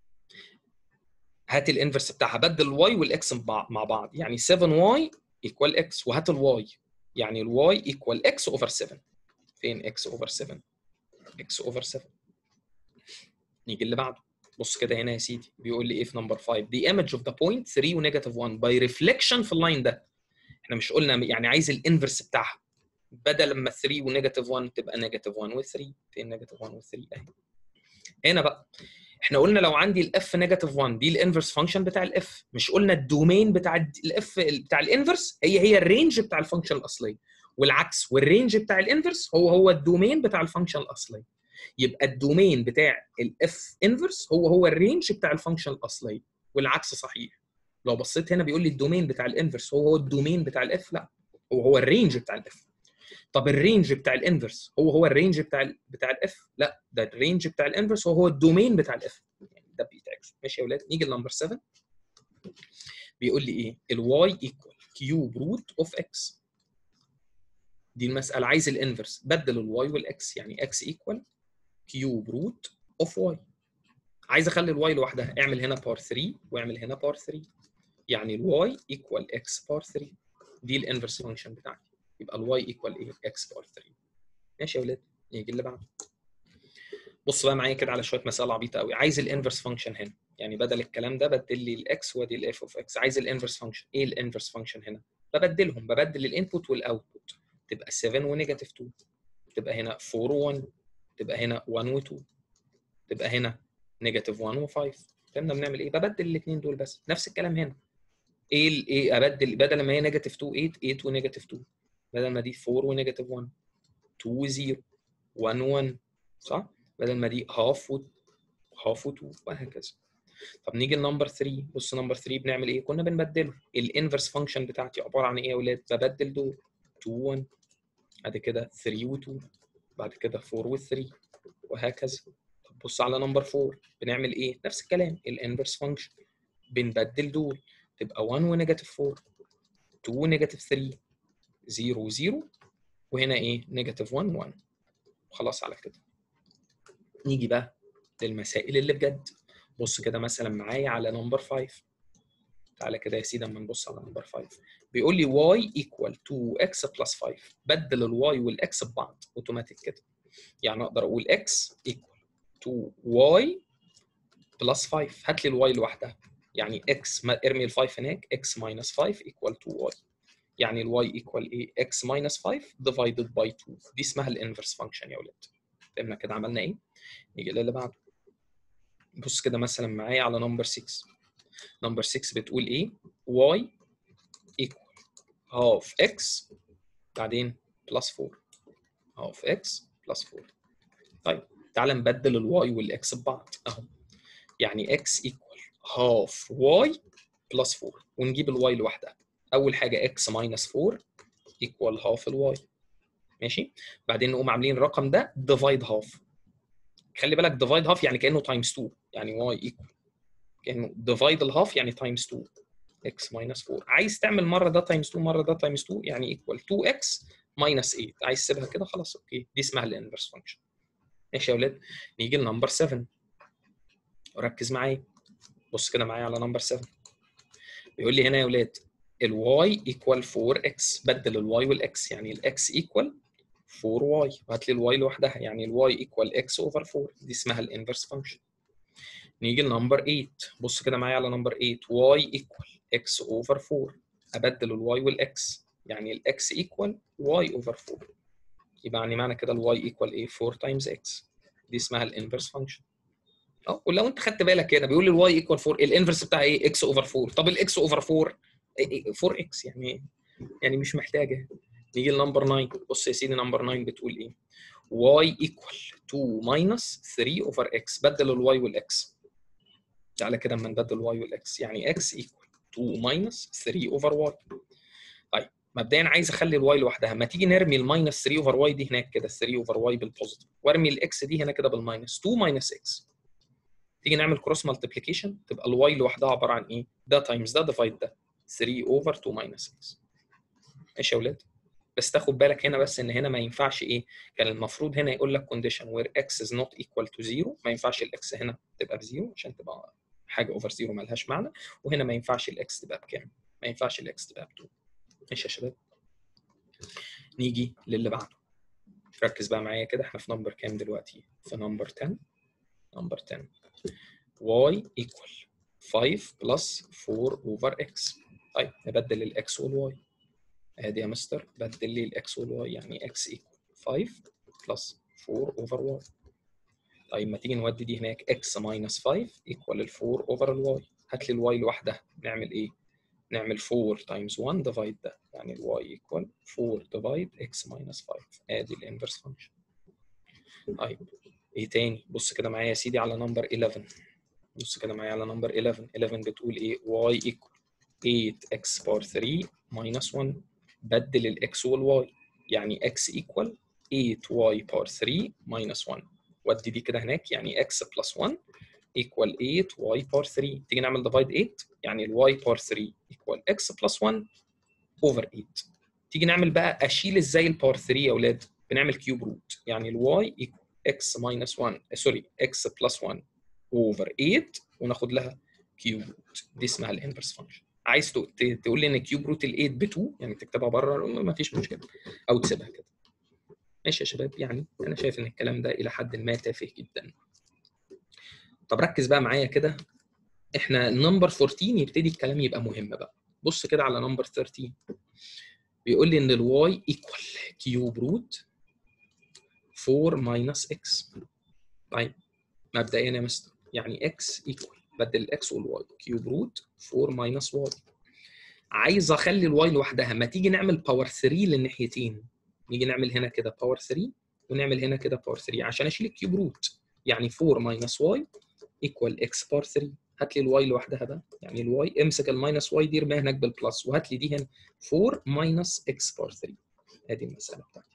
هات الانفرس بتاعها بدل الواي والاكس مع بعض يعني 7 واي ايكوال اكس وهات الواي يعني الواي ايكوال اكس اوفر 7 فين اكس اوفر 7 اكس اوفر 7 نيجي اللي بعده بص كده هنا يا سيدي بيقول لي ايه في نمبر 5 the image of the point 3 ونيجاتيف 1 by reflection في اللاين ده احنا مش قلنا يعني عايز الانفرس بتاعها بدل ما 3 ونيجاتيف 1 تبقى نيجاتيف 1 و3 فين نيجاتيف 1 و3 اهي هنا بقى احنا قلنا لو عندي الاف نيجاتيف 1 دي الانفرس فانكشن بتاع الاف مش قلنا الدومين بتاع الاف بتاع الانفرس هي هي الرينج بتاع الفانكشن الاصليه والعكس والرينج بتاع الانفرس هو هو الدومين بتاع الفانكشن الاصليه يبقى الدومين بتاع الاف انفرس هو هو الرينج بتاع الفانكشن الاصليه والعكس صحيح لو بصيت هنا بيقول لي الدومين بتاع الانفرس هو هو الدومين بتاع الاف لا هو هو الرينج بتاع الاف طب الرينج بتاع الانفرس هو هو الرينج بتاع ال بتاع الاف لا ده الرينج بتاع الانفرس هو هو الدومين بتاع الاف يعني ده بيتعكس ماشي يا اولاد نيجي لنمبر 7 بيقول لي ايه الواي ايكوال كيوب روت اوف اكس دي المساله عايز الانفرس بدل الواي والاكس يعني اكس ايكوال كيوب روت اوف واي عايز اخلي الواي لوحدها اعمل هنا بار 3 واعمل هنا بار 3 يعني الواي ايكوال اكس بار 3 دي الانفرس فانكشن بتاعتي يبقى الواي ايكوال ايه اكس بار 3 ماشي يا ولاد نيجي اللي بعده بص بقى معايا كده على شويه مسائل عبيطه قوي عايز الانفرس فانكشن هنا يعني بدل الكلام ده بدل لي الاكس وادي الاف اوف اكس عايز الانفرس فانكشن ايه الانفرس فانكشن هنا ببدلهم ببدل الانبوت والاوتبوت تبقى 7 ونيجاتيف 2 تبقى هنا 4 و1 تبقى هنا 1 و2 تبقى هنا نيجاتيف 1 و5 فهمنا بنعمل ايه ببدل الاثنين دول بس نفس الكلام هنا ايه الايه ابدل بدل ما هي نيجاتيف 2 8 8 ونيجاتيف 2 بدل ما دي 4 ونيجاتيف 1 2 و 0 1 1 صح بدل ما دي هاف و هاف و 2 وهكذا طب نيجي لنمبر 3 بص نمبر 3 بنعمل ايه كنا بنبدله الانفرس فانكشن بتاعتي عباره عن ايه يا اولاد ببدل دول 2 1 بعد كده 3 و 2 بعد كده 4 و 3 وهكذا طب بص على نمبر 4 بنعمل ايه نفس الكلام الانفرس فانكشن بنبدل دول تبقى 1 ونيجاتيف 4 2 ونيجاتيف 3 0 0 وهنا ايه نيجاتيف 1 1 خلاص على كده نيجي بقى للمسائل اللي بجد بص كده مثلا معايا على نمبر 5 تعالى كده يا سيدي اما نبص على نمبر 5 بيقول لي y equal 2x plus 5 بدل الواي والاكس ببعض اوتوماتيك كده يعني اقدر اقول x equal 2y plus 5 هات لي الواي لوحدها يعني x ارمي ال 5 هناك x minus 5 equal 2y يعني الواي ايكوال ايه x minus 5 divided by 2 دي اسمها الانفرس فانكشن يا ولاد فهمنا كده عملنا ايه نيجي للي بعده بص كده مثلا معايا على نمبر 6 نمبر 6 بتقول ايه y equal half x بعدين plus 4 half x plus 4 طيب تعال نبدل الواي والاكس ببعض اهو يعني x equal half y plus 4 ونجيب الواي لوحدها اول حاجه x minus 4 equal half الواي ماشي بعدين نقوم عاملين الرقم ده divide half خلي بالك divide half يعني كانه times 2 يعني y equal كانه divide الهاف يعني times 2 x minus 4 عايز تعمل مره ده times 2 مره ده times 2 يعني equal 2x minus 8 عايز تسيبها كده خلاص اوكي دي اسمها الانفرس فانكشن ماشي يا اولاد نيجي لنمبر 7 وركز معايا بص كده معايا على نمبر 7 بيقول لي هنا يا اولاد الواي ايكوال 4x بدل الواي والاكس يعني الاكس ايكوال 4y وهات لي الواي لوحدها يعني الواي ايكوال x اوفر 4 دي اسمها الانفرس فانكشن نيجي لنمبر 8 بص كده معايا على نمبر 8 y ايكوال x اوفر 4 ابدل الواي والاكس يعني الاكس ايكوال y اوفر 4 يبقى يعني معنى كده الواي ايكوال ايه 4 تايمز x دي اسمها الانفرس فانكشن اه ولو انت خدت بالك هنا بيقول لي الواي ايكوال 4 الانفرس بتاعها ايه x اوفر 4 طب الاكس اوفر 4 4 x يعني يعني مش محتاجه نيجي لنمبر 9 بص يا سيدي نمبر 9 بتقول ايه y equal 2 minus 3 over x بدل الواي والاكس تعالى كده اما نبدل الواي والاكس يعني x equal 2 minus 3 over y طيب مبدئيا عايز اخلي الواي لوحدها ما تيجي نرمي الماينس 3 اوفر واي دي هناك كده 3 اوفر واي بالبوزيتيف وارمي الاكس دي هنا كده بالماينس 2 ماينس اكس تيجي نعمل كروس مالتيبليكيشن تبقى الواي لوحدها عباره عن ايه؟ ده تايمز ده ديفايد ده 3 اوفر 2 ماينس اكس ماشي يا اولاد بس تاخد بالك هنا بس ان هنا ما ينفعش ايه كان المفروض هنا يقول لك كونديشن وير اكس از نوت ايكوال تو زيرو ما ينفعش الاكس هنا تبقى بزيرو عشان تبقى حاجه اوفر زيرو ما لهاش معنى وهنا ما ينفعش الاكس تبقى بكام ما ينفعش الاكس تبقى ب 2 ماشي يا شباب نيجي للي بعده ركز بقى معايا كده احنا في نمبر كام دلوقتي في نمبر 10 نمبر 10 y equal 5 plus 4 over x طيب نبدل الاكس والواي ادي يا مستر بدل لي الاكس والواي يعني x equal 5 plus 4 over y طيب ما تيجي نودي دي هناك x minus 5 equal ال 4 over الواي هات لي الواي لوحدها نعمل ايه؟ نعمل 4 times 1 divide ده يعني الواي equal 4 divide x minus 5 ادي الانفرس فانكشن طيب ايه تاني بص كده معايا يا سيدي على نمبر 11 بص كده معايا على نمبر 11 11 بتقول ايه y equal 8x power 3 minus 1 بدل الاكس والواي يعني x equal 8y power 3 minus 1 ودي دي كده هناك يعني x plus 1 equal 8y power 3 تيجي نعمل divide 8 يعني ال y power 3 equal x plus 1 over 8 تيجي نعمل بقى اشيل ازاي الباور 3 يا اولاد بنعمل كيوب روت يعني ال y equal x minus 1 سوري x plus 1 over 8 وناخد لها كيوب روت دي اسمها الانفرس فانكشن عايز تقول لي ان كيوب روت ال 8 ب 2 يعني تكتبها بره ما فيش مشكله او تسيبها كده ماشي يا شباب يعني انا شايف ان الكلام ده الى حد ما تافه جدا طب ركز بقى معايا كده احنا نمبر 14 يبتدي الكلام يبقى مهم بقى بص كده على نمبر 13 بيقول لي ان الواي ايكوال كيوب روت 4 ماينس اكس طيب مبدئيا يا مستر يعني اكس ايكوال بدل الاكس والواي كيوب روت 4 ماينس واي عايز اخلي الواي لوحدها ما تيجي نعمل باور 3 للناحيتين نيجي نعمل هنا كده باور 3 ونعمل هنا كده باور 3 عشان اشيل الكيوب روت يعني 4 ماينس واي ايكوال اكس باور 3 هات لي الواي لوحدها بقى يعني الواي امسك الماينس واي دي ارميها هناك بالبلس وهات لي دي هنا 4 ماينس اكس باور 3 ادي المساله بتاعتي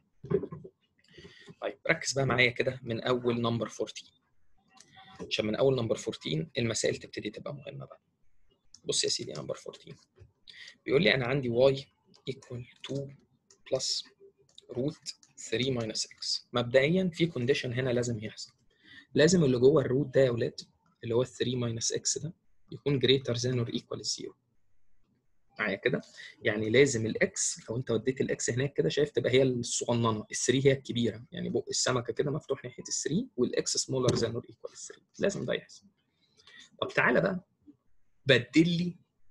طيب ركز بقى معايا كده من اول نمبر 14 عشان من اول نمبر 14 المسائل تبتدي تبقى مهمه بقى بص يا سيدي نمبر 14 بيقول لي انا عندي y equal 2 plus root 3 minus x مبدئيا في كونديشن هنا لازم يحصل لازم اللي جوه الروت ده يا ولاد اللي هو 3 minus x ده يكون greater than or equal 0 معايا كده يعني لازم الاكس لو انت وديت الاكس هناك كده شايف تبقى هي الصغننه ال3 هي الكبيره يعني بق السمكه كده مفتوح ناحيه ال3 والاكس سمولر ذان اور ايكوال 3 لازم ده يحصل طب تعالى بقى بدل لي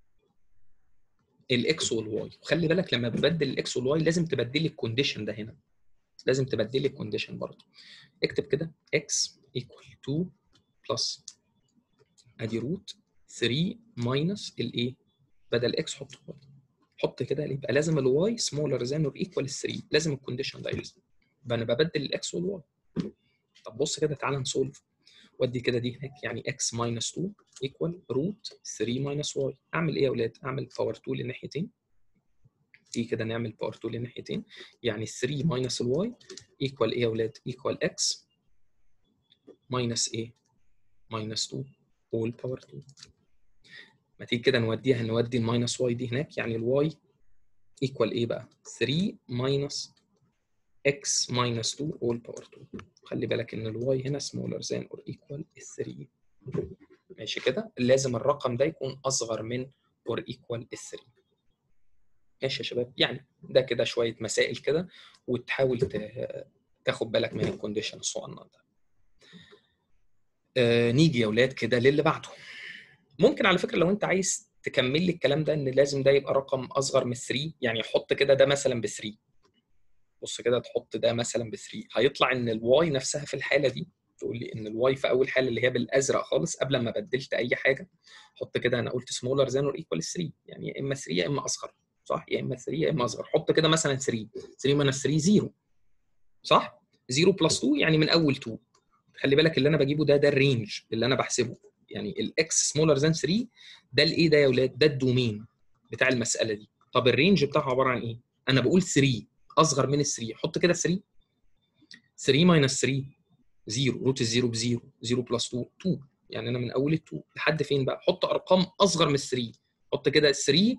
الاكس والواي وخلي بالك لما ببدل الاكس والواي لازم تبدل لي الكونديشن ده هنا لازم تبدل لي الكونديشن برضه اكتب كده x equal 2 plus ادي روت 3 ماينس الايه بدل اكس حط واي حط كده يبقى لازم الواي سمولر ذان اور ايكوال 3 لازم الكونديشن ده يلزم يبقى انا ببدل الاكس والواي طب بص كده تعالى نسولف ودي كده دي هناك يعني x ماينس 2 ايكوال روت 3 ماينس واي اعمل ايه يا اولاد؟ اعمل باور 2 للناحيتين دي كده نعمل باور 2 للناحيتين يعني 3 ماينس الواي ايكوال ايه يا اولاد؟ ايكوال x ماينس ايه؟ ماينس 2 هول باور 2 ما تيجي كده نوديها نودي الماينس واي دي هناك يعني الواي ايكوال ايه بقى؟ 3 ماينس x ماينس 2 all باور 2 خلي بالك ان الواي هنا smaller than or equal 3 ماشي كده لازم الرقم ده يكون اصغر من or equal 3 ماشي يا شباب يعني ده كده شويه مسائل كده وتحاول تاخد بالك من الكونديشن الصغنن ده آه نيجي يا اولاد كده للي بعده ممكن على فكره لو انت عايز تكمل لي الكلام ده ان لازم ده يبقى رقم اصغر من 3 يعني حط كده ده مثلا ب 3 بص كده تحط ده مثلا ب 3 هيطلع ان الواي نفسها في الحاله دي تقول لي ان الواي في اول حاله اللي هي بالازرق خالص قبل ما بدلت اي حاجه حط كده انا قلت سمولر ذان اور ايكوال 3 يعني يا اما 3 يا اما اصغر صح يا اما 3 يا اما اصغر حط كده مثلا 3 3 ماينس 3 0 صح 0 بلس 2 يعني من اول 2 خلي بالك اللي انا بجيبه ده ده الرينج اللي انا بحسبه يعني الاكس سمولر ذان 3 ده الايه ده يا اولاد ده الدومين بتاع المساله دي طب الرينج بتاعه عباره عن ايه انا بقول 3 اصغر من ال 3 حط كده 3 3 ماينس 3 0 روت الزيرو بزيرو 0 بلس 2 2 يعني انا من اول ال 2 لحد فين بقى حط ارقام اصغر من 3 حط كده 3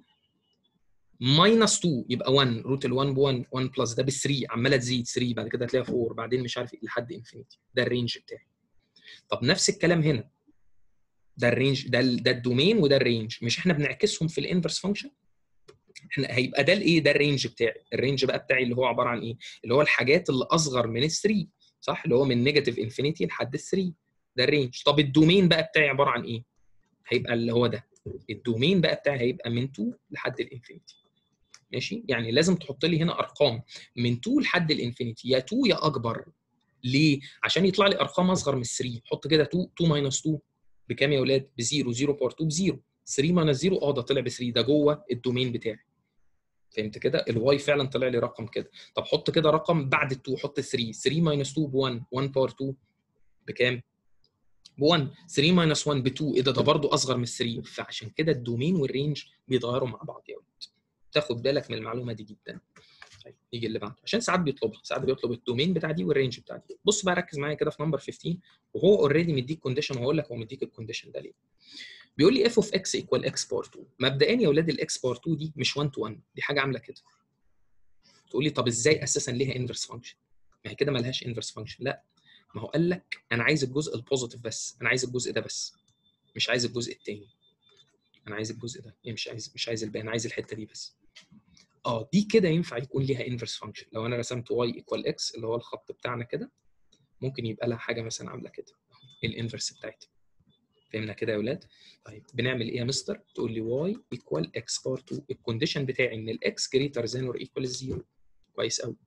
ماينس 2 يبقى 1 روت ال 1 ب 1 1 بلس ده ب 3 عماله تزيد 3 بعد كده هتلاقيها 4 بعدين مش عارف ايه لحد انفينيتي ده الرينج بتاعي طب نفس الكلام هنا ده الرينج ده ده الدومين وده الرينج مش احنا بنعكسهم في الانفرس فانكشن احنا هيبقى ده الايه ده الرينج بتاعي الرينج بقى بتاعي اللي هو عباره عن ايه اللي هو الحاجات اللي اصغر من ال 3 صح اللي هو من نيجاتيف انفينيتي لحد ال 3 ده الرينج طب الدومين بقى بتاعي عباره عن ايه هيبقى اللي هو ده الدومين بقى بتاعي هيبقى من 2 لحد الانفينيتي ماشي يعني لازم تحط لي هنا ارقام من 2 لحد الانفينيتي يا 2 يا اكبر ليه عشان يطلع لي ارقام اصغر من 3 حط كده 2 2 ماينس 2 بكام يا اولاد ب 0 0 باور 2 ب 0 3 ماينس 0 اه ده طلع ب 3 ده جوه الدومين بتاعي فهمت كده الواي فعلا طلع لي رقم كده طب حط كده رقم بعد ال 2 حط 3 3 ماينس 2 ب 1 1 باور 2 بكام ب 1 3 ماينس 1 ب 2 ايه ده ده برضه اصغر من 3 فعشان كده الدومين والرينج بيتغيروا مع بعض يا ولد تاخد بالك من المعلومه دي جدا طيب نيجي اللي بعده عشان ساعات بيطلبها ساعات بيطلب الدومين بتاع دي والرينج بتاع دي بص بقى ركز معايا كده في نمبر 15 وهو اوريدي مديك كونديشن وهقول لك هو مديك الكونديشن ده ليه بيقول لي اف اوف اكس ايكوال اكس باور 2 مبدئيا يا اولاد الاكس باور 2 دي مش 1 تو 1 دي حاجه عامله كده تقول لي طب ازاي اساسا ليها انفرس فانكشن ما هي كده مالهاش انفرس فانكشن لا ما هو قال لك انا عايز الجزء البوزيتيف بس انا عايز الجزء ده بس مش عايز الجزء الثاني انا عايز الجزء ده يعني مش عايز مش عايز الباقي انا عايز الحته دي بس اه دي كده ينفع يكون ليها انفرس فانكشن لو انا رسمت واي ايكوال اكس اللي هو الخط بتاعنا كده ممكن يبقى لها حاجه مثلا عامله كده الانفرس بتاعتها فهمنا كده يا اولاد طيب بنعمل ايه يا مستر تقول لي واي ايكوال اكس باور 2 الكونديشن بتاعي ان الاكس جريتر ذان اور ايكوال 0 كويس قوي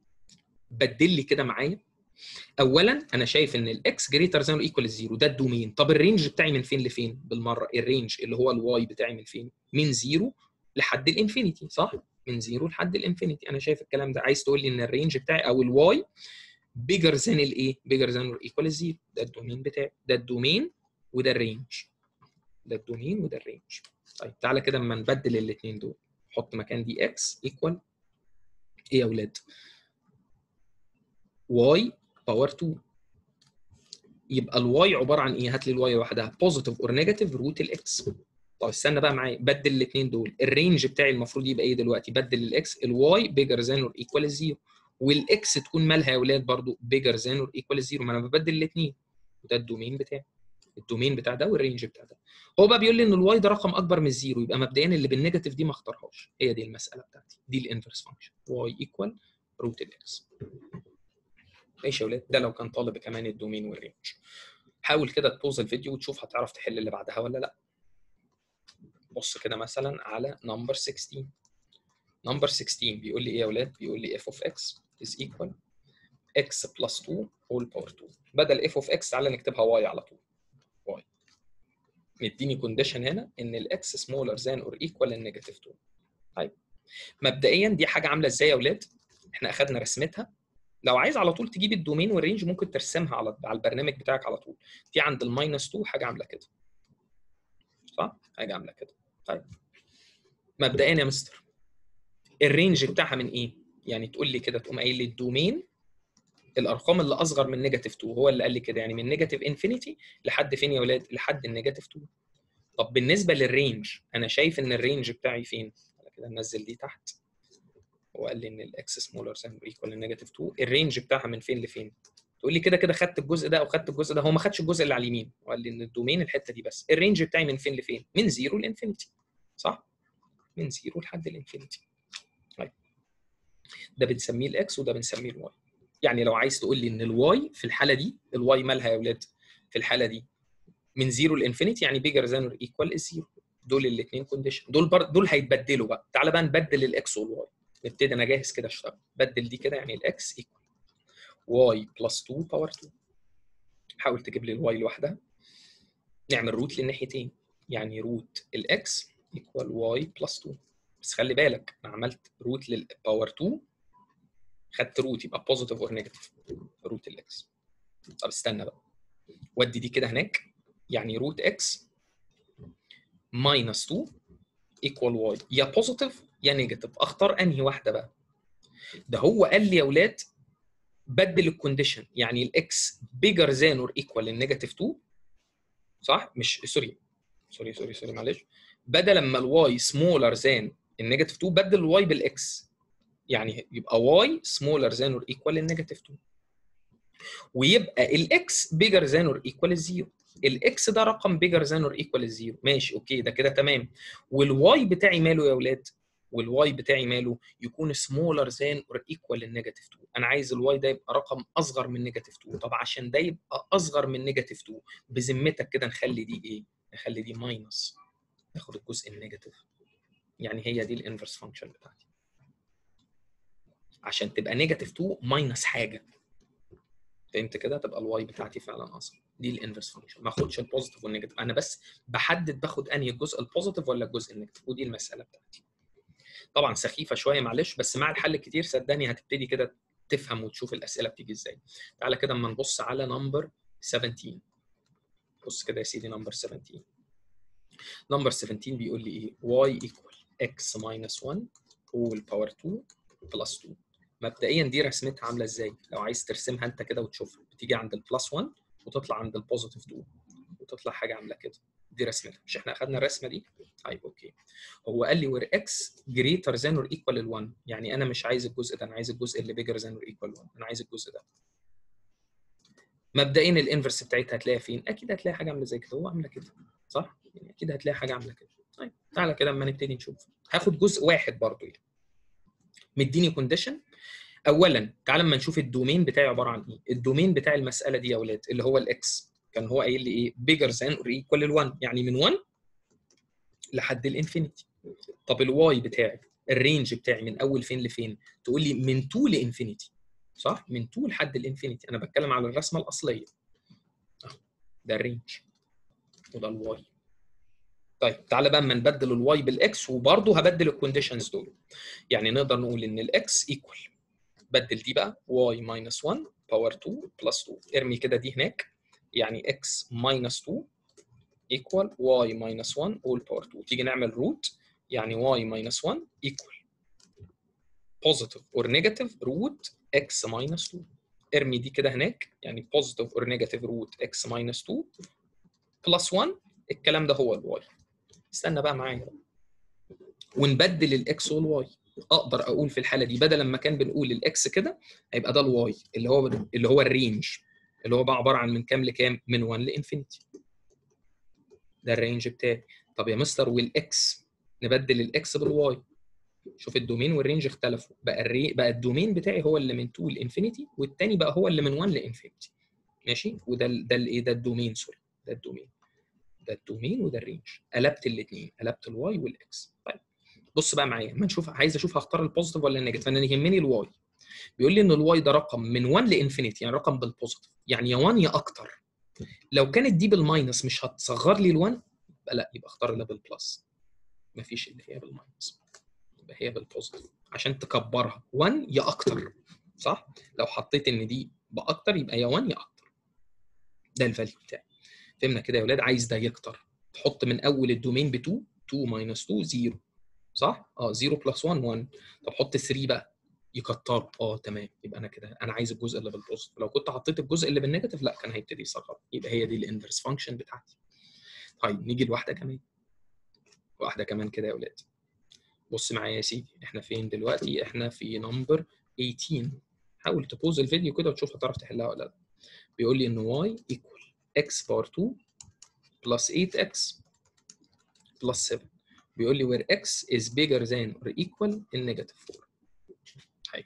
بدل لي كده معايا اولا انا شايف ان الاكس جريتر ذان اور ايكوال 0 ده الدومين طب الرينج بتاعي من فين لفين بالمره الرينج اللي هو الواي بتاعي من فين من 0 لحد الانفينيتي صح من 0 لحد الانفينيتي انا شايف الكلام ده عايز تقول لي ان الرينج بتاعي او الواي بيجر ذان الايه بيجر ذان اور ايكوال 0 ده الدومين بتاعي ده الدومين وده الرينج ده الدومين وده الرينج طيب تعالى كده اما نبدل الاثنين دول حط مكان دي اكس ايكوال ايه يا اولاد واي باور 2 يبقى الواي عباره عن ايه هات لي الواي لوحدها بوزيتيف اور نيجاتيف روت الاكس طب استنى بقى معايا بدل الاثنين دول الرينج بتاعي المفروض يبقى ايه دلوقتي بدل الاكس الواي بيجر ذان اور ايكوال 0 والاكس تكون مالها يا اولاد برضو بيجر ذان اور ايكوال 0 ما انا ببدل الاثنين وده الدومين بتاعي الدومين بتاع ده والرينج بتاع ده هو بقى بيقول لي ان الواي ده رقم اكبر من الزيرو يبقى مبدئيا اللي بالنيجاتيف دي ما اختارهاش هي دي المساله بتاعتي دي الانفرس فانكشن واي ايكوال روت الاكس ماشي يا ولاد ده لو كان طالب كمان الدومين والرينج حاول كده تبوز الفيديو وتشوف هتعرف تحل اللي بعدها ولا لا بص كده مثلا على نمبر 16 نمبر 16 بيقول لي ايه يا ولاد بيقول لي f of x is equal x plus 2 whole power 2 بدل f of x تعالى نكتبها y على طول y مديني كونديشن هنا ان الاكس سمولر ذان اور ايكوال النيجاتيف 2 طيب مبدئيا دي حاجه عامله ازاي يا اولاد احنا اخذنا رسمتها لو عايز على طول تجيب الدومين والرينج ممكن ترسمها على على البرنامج بتاعك على طول في عند الماينس 2 حاجه عامله كده صح حاجه عامله كده طيب مبدئيا يا مستر الرينج بتاعها من ايه يعني تقول لي كده تقوم قايل لي الدومين الارقام اللي اصغر من نيجاتيف 2 هو اللي قال لي كده يعني من نيجاتيف انفينيتي لحد فين يا ولاد لحد النيجاتيف 2 طب بالنسبه للرينج انا شايف ان الرينج بتاعي فين أنا كده ننزل دي تحت هو قال لي ان الاكس سمولر ذان ايكوال نيجاتيف 2 الرينج بتاعها من فين لفين تقول لي كده كده خدت الجزء ده او خدت الجزء ده هو ما خدش الجزء اللي على اليمين وقال لي ان الدومين الحته دي بس الرينج بتاعي من فين لفين من زيرو لانفينيتي صح من زيرو لحد الانفينيتي طيب ده بنسميه الاكس وده بنسميه الواي يعني لو عايز تقول لي ان الواي في الحاله دي الواي مالها يا اولاد في الحاله دي من زيرو لانفينيتي يعني بيجر ذان اور ايكوال الزيرو دول الاثنين كونديشن دول بر... دول هيتبدلوا بقى تعالى بقى نبدل الاكس والواي نبتدي انا جاهز كده اشتغل بدل دي كده يعني الاكس ايكوال واي بلس 2 باور 2 حاول تجيب لي الواي لوحدها نعمل روت للناحيتين يعني روت الاكس ايكوال واي بلس 2 بس خلي بالك انا عملت روت للباور 2 خدت روت يبقى بوزيتيف اور نيجاتيف روت الاكس طب استنى بقى ودي دي كده هناك يعني روت اكس ماينس 2 ايكوال واي يا بوزيتيف يا نيجاتيف اختار انهي واحده بقى ده هو قال لي يا اولاد بدل الكونديشن يعني الاكس بيجر ذان اور ايكوال النيجاتيف 2 صح مش سوري سوري سوري سوري معلش بدل لما الواي سمولر ذان النيجاتيف 2 بدل الواي بالاكس يعني يبقى واي سمولر ذان اور ايكوال النيجاتيف 2 ويبقى الاكس بيجر ذان اور ايكوال الزيرو الاكس ده رقم بيجر ذان اور ايكوال الزيرو ماشي اوكي ده كده تمام والواي بتاعي ماله يا اولاد والواي بتاعي ماله يكون سمولر ذان اور ايكوال النيجاتيف 2 انا عايز الواي ده يبقى رقم اصغر من نيجاتيف 2 طب عشان ده يبقى اصغر من نيجاتيف 2 بذمتك كده نخلي دي ايه نخلي دي ماينس ناخد الجزء النيجاتيف يعني هي دي الانفرس فانكشن بتاعتي عشان تبقى نيجاتيف 2 ماينس حاجه فهمت كده تبقى الواي بتاعتي فعلا اصغر دي الانفرس فانكشن ما اخدش البوزيتيف والنيجاتيف انا بس بحدد باخد انهي الجزء البوزيتيف ولا الجزء النيجاتيف ودي المساله بتاعتي طبعا سخيفه شويه معلش بس مع الحل الكتير صدقني هتبتدي كده تفهم وتشوف الاسئله بتيجي ازاي تعالى كده اما نبص على نمبر 17 بص كده يا سيدي نمبر 17 نمبر 17 بيقول لي ايه y equal x minus 1 whole power 2 plus 2 مبدئيا دي رسمتها عامله ازاي لو عايز ترسمها انت كده وتشوفها بتيجي عند البلس 1 وتطلع عند البوزيتيف 2 وتطلع حاجه عامله كده دي رسمتها مش احنا اخذنا الرسمه دي طيب اوكي هو قال لي وير اكس جريتر ذان اور ايكوال ال 1 يعني انا مش عايز الجزء ده انا عايز الجزء اللي بيجر ذان اور ايكوال 1 انا عايز الجزء ده مبدئيا الانفرس بتاعتها هتلاقيها فين اكيد هتلاقي حاجه عامله زي كده هو عامله كده صح يعني اكيد هتلاقي حاجه عامله كده طيب تعالى كده اما نبتدي نشوف هاخد جزء واحد برضو يعني مديني كونديشن اولا تعالى اما نشوف الدومين بتاعي عباره عن ايه الدومين بتاع المساله دي يا اولاد اللي هو الاكس كان هو قايل لي ايه بيجر ذان اور ايكوال ال 1 يعني من 1 لحد الانفينيتي طب الواي بتاعي الرينج بتاعي من اول فين لفين تقول لي من 2 لانفينيتي صح من 2 لحد الانفينيتي انا بتكلم على الرسمه الاصليه ده الرينج وده الواي طيب تعالى بقى اما نبدل الواي بالاكس وبرضه هبدل الكونديشنز دول يعني نقدر نقول ان الاكس ايكوال بدل دي بقى y minus 1 باور 2 بلس 2 ارمي كده دي هناك يعني x minus 2 equal y minus 1 all power 2 تيجي نعمل root يعني y minus 1 equal positive or negative root x minus 2 ارمي دي كده هناك يعني positive or negative root x minus 2 plus 1 الكلام ده هو الواي استنى بقى معايا ونبدل الاكس والواي اقدر اقول في الحاله دي بدل ما كان بنقول الاكس كده هيبقى ده الواي اللي هو اللي هو الرينج اللي هو بقى عباره عن من كام لكام من 1 لانفينيتي ده الرينج بتاعي طب يا مستر والاكس نبدل الاكس بالواي شوف الدومين والرينج اختلفوا بقى الري بقى الدومين بتاعي هو اللي من 2 لانفينيتي والتاني بقى هو اللي من 1 لانفينيتي ماشي وده ال- ده الايه ده الدومين سوري ده الدومين ده الدومين وده الرينج قلبت الاثنين قلبت الواي والاكس طيب بص بقى معايا ما نشوف عايز اشوف هختار البوزيتيف ولا النيجاتيف انا يهمني الواي بيقول لي ان الواي ده رقم من 1 لانفينيتي يعني رقم بالبوزيتيف يعني يا 1 يا اكتر لو كانت دي بالماينس مش هتصغر لي ال1 يبقى لا يبقى اختار اللي بالبلس مفيش اللي هي بالماينس يبقى هي بالبوزيتيف عشان تكبرها 1 يا اكتر صح لو حطيت ان دي باكتر يبقى يا 1 يا اكتر ده الفاليو بتاعي فهمنا كده يا ولاد عايز ده يكتر تحط من اول الدومين ب 2 2 ماينس 2 0 صح اه 0 بلس 1 1 طب حط 3 بقى يكتروا اه تمام يبقى انا كده انا عايز الجزء اللي بالبوزيتيف لو كنت حطيت الجزء اللي بالنيجاتيف لا كان هيبتدي يصغر يبقى هي دي الانفرس فانكشن بتاعتي طيب نيجي لواحده كمان واحده كمان كده يا ولاد بص معايا يا سيدي احنا فين دلوقتي احنا في نمبر 18 حاول تبوز الفيديو كده وتشوف هتعرف تحلها ولا لا بيقول لي ان y equal x باور 2 plus 8x plus 7 بيقول لي where x is bigger than or equal in negative 4 طيب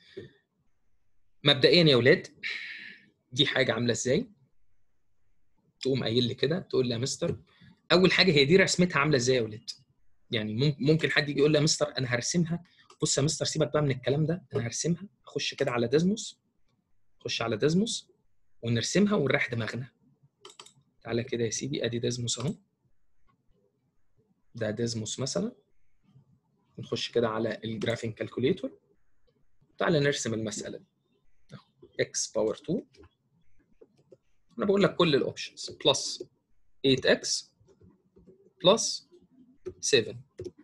مبدئيا يا ولاد دي حاجه عامله ازاي تقوم قايل لي كده تقول لي يا مستر اول حاجه هي دي رسمتها عامله ازاي يا ولاد يعني ممكن حد يجي يقول لي يا مستر انا هرسمها بص يا مستر سيبك بقى من الكلام ده انا هرسمها اخش كده على ديزموس اخش على ديزموس ونرسمها ونريح دماغنا تعالى كده يا سيدي ادي ديزموس اهو ده ديزموس مثلا نخش كده على الجرافين كالكوليتور تعالى نرسم المساله دي x باور 2 انا بقول لك كل الاوبشنز بلس 8x بلس 7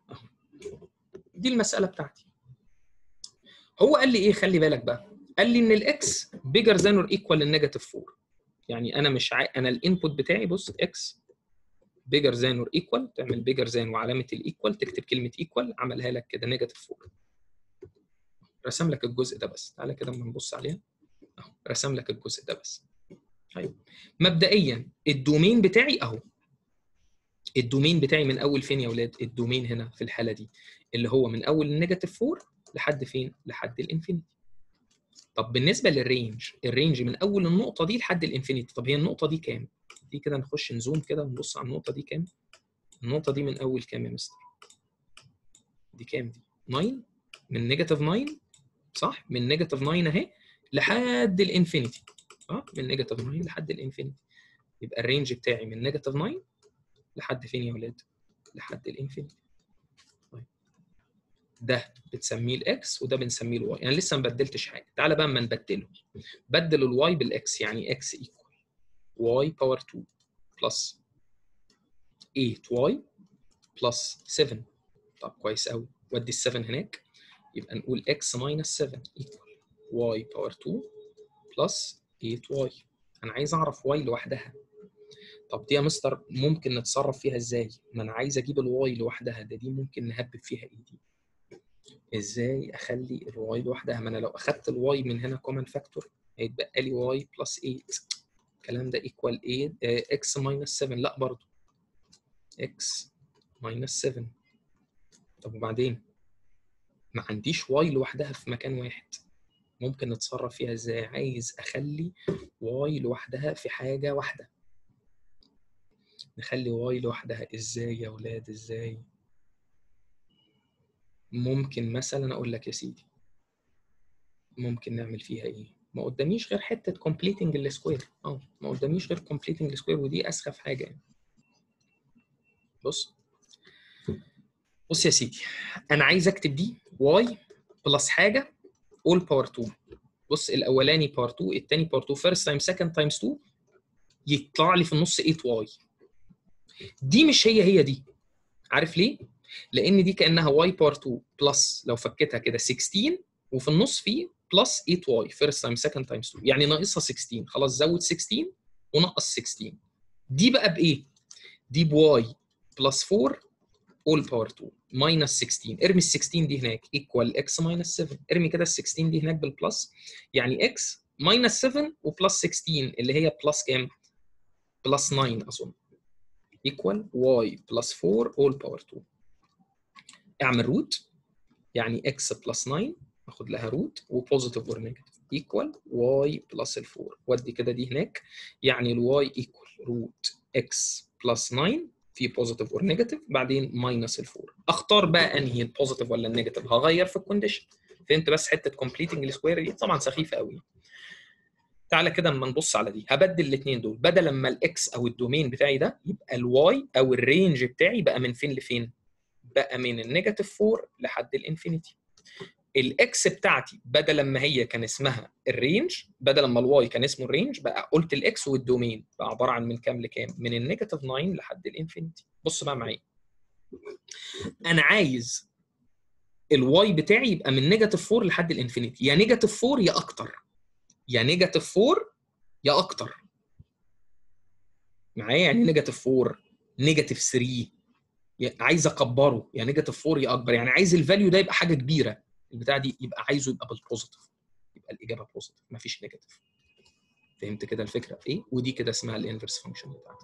دي المساله بتاعتي هو قال لي ايه خلي بالك بقى قال لي ان الاكس بيجر ذان اور ايكوال للنيجاتيف 4 يعني انا مش عاي... انا الانبوت بتاعي بص اكس بيجر ذان اور ايكوال تعمل بيجر ذان وعلامه الايكوال تكتب كلمه ايكوال عملها لك كده نيجاتيف 4 رسم لك الجزء ده بس تعالى كده اما نبص عليها اهو رسم لك الجزء ده بس ايوه مبدئيا الدومين بتاعي اهو الدومين بتاعي من اول فين يا اولاد الدومين هنا في الحاله دي اللي هو من اول النيجاتيف 4 لحد فين لحد الانفينيتي طب بالنسبه للرينج الرينج من اول النقطه دي لحد الانفينيتي طب هي النقطه دي كام دي كده نخش نزوم كده ونبص على النقطه دي كام النقطه دي من اول كام يا مستر دي كام دي 9 من نيجاتيف 9 صح من نيجاتيف 9 اهي لحد الانفينيتي اه من نيجاتيف 9 لحد الانفينيتي يبقى الرينج بتاعي من نيجاتيف 9 لحد فين يا ولاد لحد الانفينيتي طيب ده بتسميه الاكس وده بنسميه الواي انا يعني لسه ما بدلتش حاجه تعالى بقى اما نبدله بدل الواي بالاكس يعني اكس ايكوال واي باور 2 بلس 8 واي بلس 7 طب كويس قوي ودي ال 7 هناك يبقى نقول x minus 7 equal y باور 2 بلس 8y انا عايز اعرف y لوحدها طب دي يا مستر ممكن نتصرف فيها ازاي؟ ما انا عايز اجيب الواي لوحدها ده دي ممكن نهبب فيها ايه دي؟ ازاي اخلي الواي لوحدها؟ ما انا لو اخدت الواي من هنا كومن فاكتور هيتبقى لي واي بلس 8 الكلام ده ايكوال 8 اكس ماينس 7 لا برضه اكس ماينس 7 طب وبعدين؟ ما عنديش واي لوحدها في مكان واحد ممكن نتصرف فيها ازاي؟ عايز اخلي واي لوحدها في حاجه واحده نخلي واي لوحدها ازاي يا ولاد ازاي ممكن مثلا اقول لك يا سيدي ممكن نعمل فيها ايه ما قداميش غير حته completing السكوير اه ما قداميش غير completing السكوير ودي اسخف حاجه يعني بص بص يا سيدي انا عايز اكتب دي واي بلس حاجه all باور 2 بص الاولاني باور 2 الثاني باور 2 فيرست تايم سكند تايمز 2 يطلع لي في النص 8 واي دي مش هي هي دي عارف ليه؟ لان دي كانها واي باور 2 بلس لو فكيتها كده 16 وفي النص في بلس 8 واي فيرست تايم سكند تايمز 2 يعني ناقصها 16 خلاص زود 16 ونقص 16 دي بقى بايه؟ دي بواي بلس 4 اول باور 2 ماينس 16 ارمي ال 16 دي هناك ايكوال اكس ماينس 7 ارمي كده ال 16 دي هناك بالبلس يعني اكس ماينس 7 وبلس 16 اللي هي بلس كام؟ بلس 9 اظن equal y plus 4 all power 2 اعمل روت يعني x plus 9 اخد لها روت وبوزيتيف اور نيجاتيف equal y plus 4 ودي كده دي هناك يعني ال y equal روت x plus 9 في بوزيتيف اور نيجاتيف بعدين ماينس ال 4 اختار بقى انهي البوزيتيف ولا النيجاتيف هغير في الكونديشن فهمت بس حته كومبليتنج السكوير دي طبعا سخيفه قوي تعالى كده اما نبص على دي هبدل الاثنين دول بدل لما الاكس او الدومين بتاعي ده يبقى الواي او الرينج بتاعي بقى من فين لفين بقى من النيجاتيف 4 لحد الانفينيتي الاكس بتاعتي بدل لما هي كان اسمها الرينج بدل لما الواي كان اسمه الرينج بقى قلت الاكس والدومين بقى عباره عن من كام لكام من النيجاتيف 9 لحد الانفينيتي بص بقى معايا انا عايز الواي بتاعي يبقى من نيجاتيف 4 لحد الانفينيتي يا نيجاتيف 4 يا اكتر يا نيجاتيف 4 يا اكتر معايا يعني نيجاتيف 4 نيجاتيف 3 عايز اكبره يا نيجاتيف 4 يا اكبر يعني عايز الفاليو ده يبقى حاجه كبيره البتاع دي يبقى عايزه يبقى بالبوزيتيف يبقى الاجابه بوزيتيف مفيش نيجاتيف فهمت كده الفكره في ايه ودي كده اسمها الانفرس فانكشن بتاعتي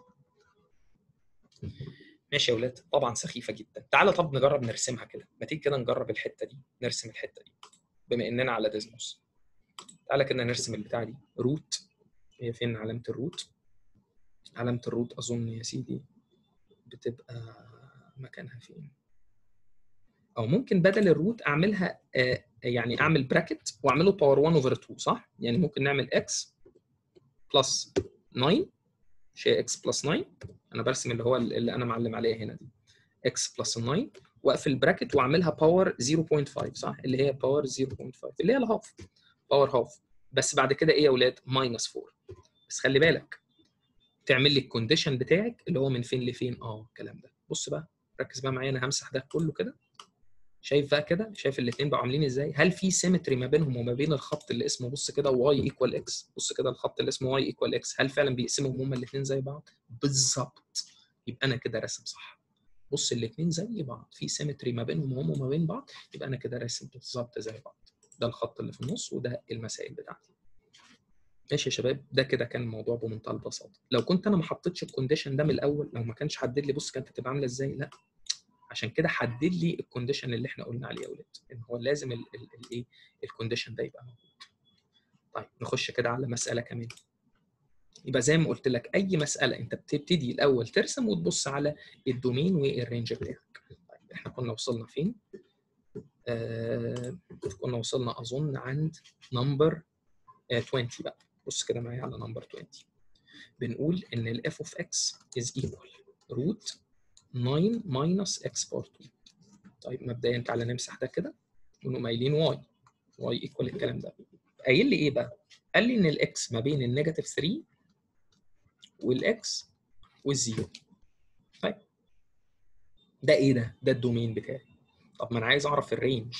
ماشي يا ولاد طبعا سخيفه جدا تعالى طب نجرب نرسمها كده ما تيجي كده نجرب الحته دي نرسم الحته دي بما اننا على ديزموس تعالى كده نرسم البتاع دي روت هي فين علامه الروت علامه الروت اظن يا سيدي بتبقى مكانها فين او ممكن بدل الروت اعملها آه يعني اعمل براكت واعمله باور 1 اوفر 2 صح يعني ممكن نعمل اكس بلس 9 شيء اكس بلس 9 انا برسم اللي هو اللي انا معلم عليها هنا دي اكس بلس 9 واقفل البراكت واعملها باور 0.5 صح اللي هي باور 0.5 اللي هي الهاف باور هاف بس بعد كده ايه يا اولاد ماينس 4 بس خلي بالك تعمل لي الكونديشن بتاعك اللي هو من فين لفين اه الكلام ده بص بقى ركز بقى معايا انا همسح ده كله كده شايف بقى كده شايف الاثنين بقوا عاملين ازاي هل في سيمتري ما بينهم وما بين الخط اللي اسمه بص كده واي ايكوال اكس بص كده الخط اللي اسمه واي ايكوال اكس هل فعلا بيقسمهم هما الاثنين زي بعض بالظبط يبقى انا كده راسم صح بص الاثنين زي بعض في سيمتري ما بينهم وهم وما بين بعض يبقى انا كده راسم بالظبط زي بعض ده الخط اللي في النص وده المسائل بتاعتي ماشي يا شباب ده كده كان الموضوع بمنتهى البساطه لو كنت انا ما حطيتش الكونديشن ده من الاول لو ما كانش حدد لي بص كانت هتبقى عامله ازاي لا عشان كده حدد لي الكونديشن اللي احنا قلنا عليه يا اولاد ان هو لازم الايه الكونديشن ده يبقى موجود طيب نخش كده على مساله كمان يبقى زي ما قلت لك اي مساله انت بتبتدي الاول ترسم وتبص على الدومين والرينج بتاعك طيب احنا كنا وصلنا فين آه كنا وصلنا اظن عند نمبر آه 20 بقى بص كده معايا على نمبر 20 بنقول ان الاف اوف اكس از ايكوال روت 9 ماينس اكس بار 2 طيب مبدئيا تعالى نمسح ده كده ونقوم قايلين واي واي ايكوال الكلام ده قايل لي ايه بقى؟ قال لي ان الاكس ما بين النيجاتيف 3 والاكس والزيرو طيب ده ايه ده؟ ده الدومين بتاعي طب ما انا عايز اعرف الرينج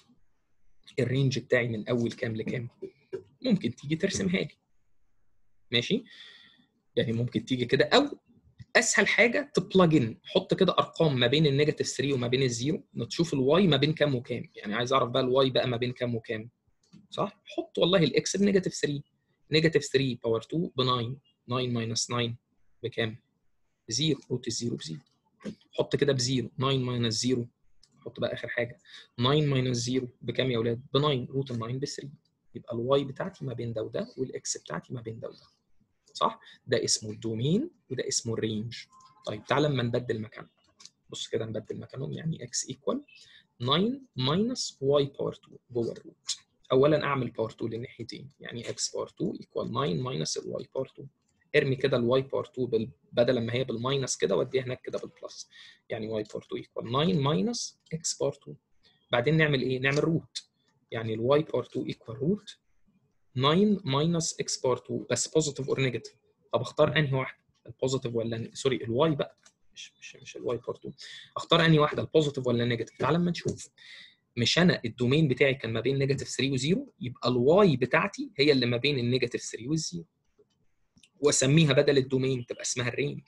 الرينج بتاعي من اول كام لكام ممكن تيجي ترسمها لي ماشي يعني ممكن تيجي كده او اسهل حاجه تبلاج ان حط كده ارقام ما بين النيجاتيف 3 وما بين الزيرو نشوف الواي ما بين كام وكام يعني عايز اعرف بقى الواي بقى ما بين كام وكام صح حط والله الاكس بنيجاتيف 3 نيجاتيف 3 باور 2 ب 9 9 ماينس 9 بكام؟ بزيرو روت الزيرو بزيرو حط كده بزيرو 9 ماينس 0 حط بقى اخر حاجه 9 ماينس 0 بكام يا اولاد؟ ب 9 روت ال 9 ب 3 يبقى الواي بتاعتي ما بين ده وده والاكس بتاعتي ما بين ده وده صح؟ ده اسمه الدومين وده اسمه الرينج طيب تعالى اما نبدل مكانهم بص كده نبدل مكانهم يعني اكس ايكوال 9 ماينس واي باور 2 جوه الروت اولا اعمل باور 2 للناحيتين يعني اكس باور 2 ايكوال 9 ماينس الواي باور 2 ارمي كده الواي باور 2 بال... بدل ما هي بالماينس كده وديها هناك كده بالبلس يعني واي باور 2 ايكوال 9 ماينس اكس باور 2 بعدين نعمل ايه؟ نعمل روت يعني الواي باور 2 ايكوال روت 9 ماينس اكس باور 2 بس بوزيتيف اور نيجاتيف طب اختار انهي واحده؟ البوزيتيف ولا سوري الواي بقى مش مش مش الواي باور 2 اختار انهي واحده البوزيتيف ولا النيجاتيف؟ تعال اما نشوف مش انا الدومين بتاعي كان ما بين نيجاتيف 3 و0 يبقى الواي بتاعتي هي اللي ما بين النيجاتيف 3 والزيرو واسميها بدل الدومين تبقى اسمها الرينج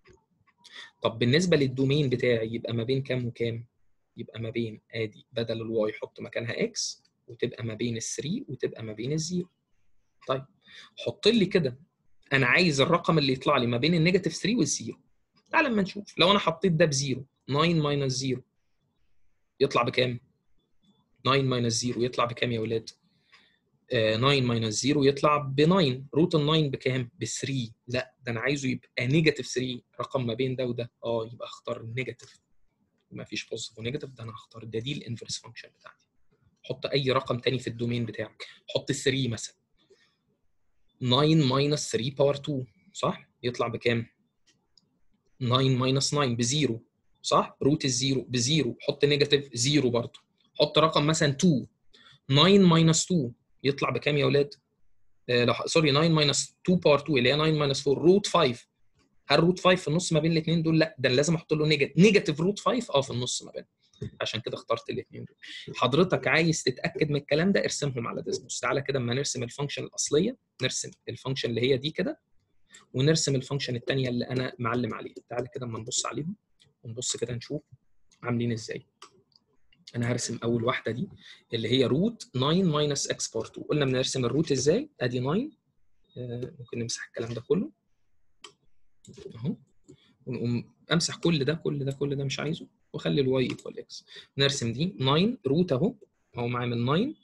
طب بالنسبه للدومين بتاعي يبقى ما بين كام وكام يبقى ما بين ادي بدل الواي حط مكانها اكس وتبقى ما بين ال3 وتبقى ما بين الزيرو طيب حط لي كده انا عايز الرقم اللي يطلع لي ما بين النيجاتيف 3 والزيرو تعال اما نشوف لو انا حطيت ده بزيرو 9 ماينس 0 يطلع بكام 9 ماينس 0 يطلع بكام يا ولاد 9 ماينس 0 يطلع ب 9 روت ال 9 بكام؟ ب 3 لا ده انا عايزه يبقى نيجاتيف 3 رقم ما بين ده وده اه يبقى اختار النيجاتيف ما فيش بوزيتيف ونيجاتيف ده انا هختار ده دي الانفرس فانكشن بتاعتي حط اي رقم تاني في الدومين بتاعك حط 3 مثلا 9 ماينس 3 باور 2 صح يطلع بكام 9 ماينس 9 بزيرو صح روت الزيرو بزيرو حط نيجاتيف زيرو برضه حط رقم مثلا 2 9 ماينس 2 يطلع بكام يا اولاد آه لا سوري 9 ماينس 2 باور 2 اللي هي 9 ماينس 4 روت 5 هل روت 5 في النص ما بين الاثنين دول لا ده أنا لازم احط له نيجاتيف نيجاتيف روت 5 اه في النص ما بينهم عشان كده اخترت الاثنين دول حضرتك عايز تتاكد من الكلام ده ارسمهم على ديزموس تعالى كده اما نرسم الفانكشن الاصليه نرسم الفانكشن اللي هي دي كده ونرسم الفانكشن الثانيه اللي انا معلم عليها تعالى كده اما نبص عليهم ونبص كده نشوف عاملين ازاي انا هرسم اول واحده دي اللي هي روت 9 ماينس اكس بار 2 قلنا بنرسم الروت ازاي ادي 9 آه، ممكن نمسح الكلام ده كله اهو ونقوم امسح كل ده كل ده كل ده مش عايزه واخلي الواي ايكوال اكس نرسم دي 9 روت اهو اهو معايا من 9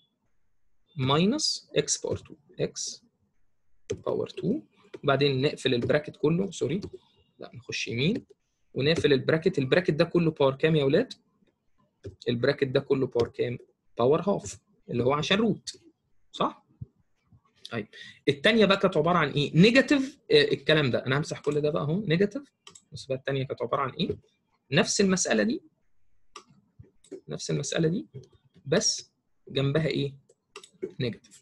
ماينس اكس باور 2 اكس باور 2 وبعدين نقفل البراكت كله سوري لا نخش يمين ونقفل البراكت البراكت ده كله باور كام يا اولاد؟ البراكت ده كله باور كام؟ باور هاف اللي هو عشان روت صح؟ طيب الثانيه بقى كانت عباره عن ايه؟ نيجاتيف آه الكلام ده انا همسح كل ده بقى اهو نيجاتيف بس بقى الثانيه كانت عباره عن ايه؟ نفس المساله دي نفس المساله دي بس جنبها ايه؟ نيجاتيف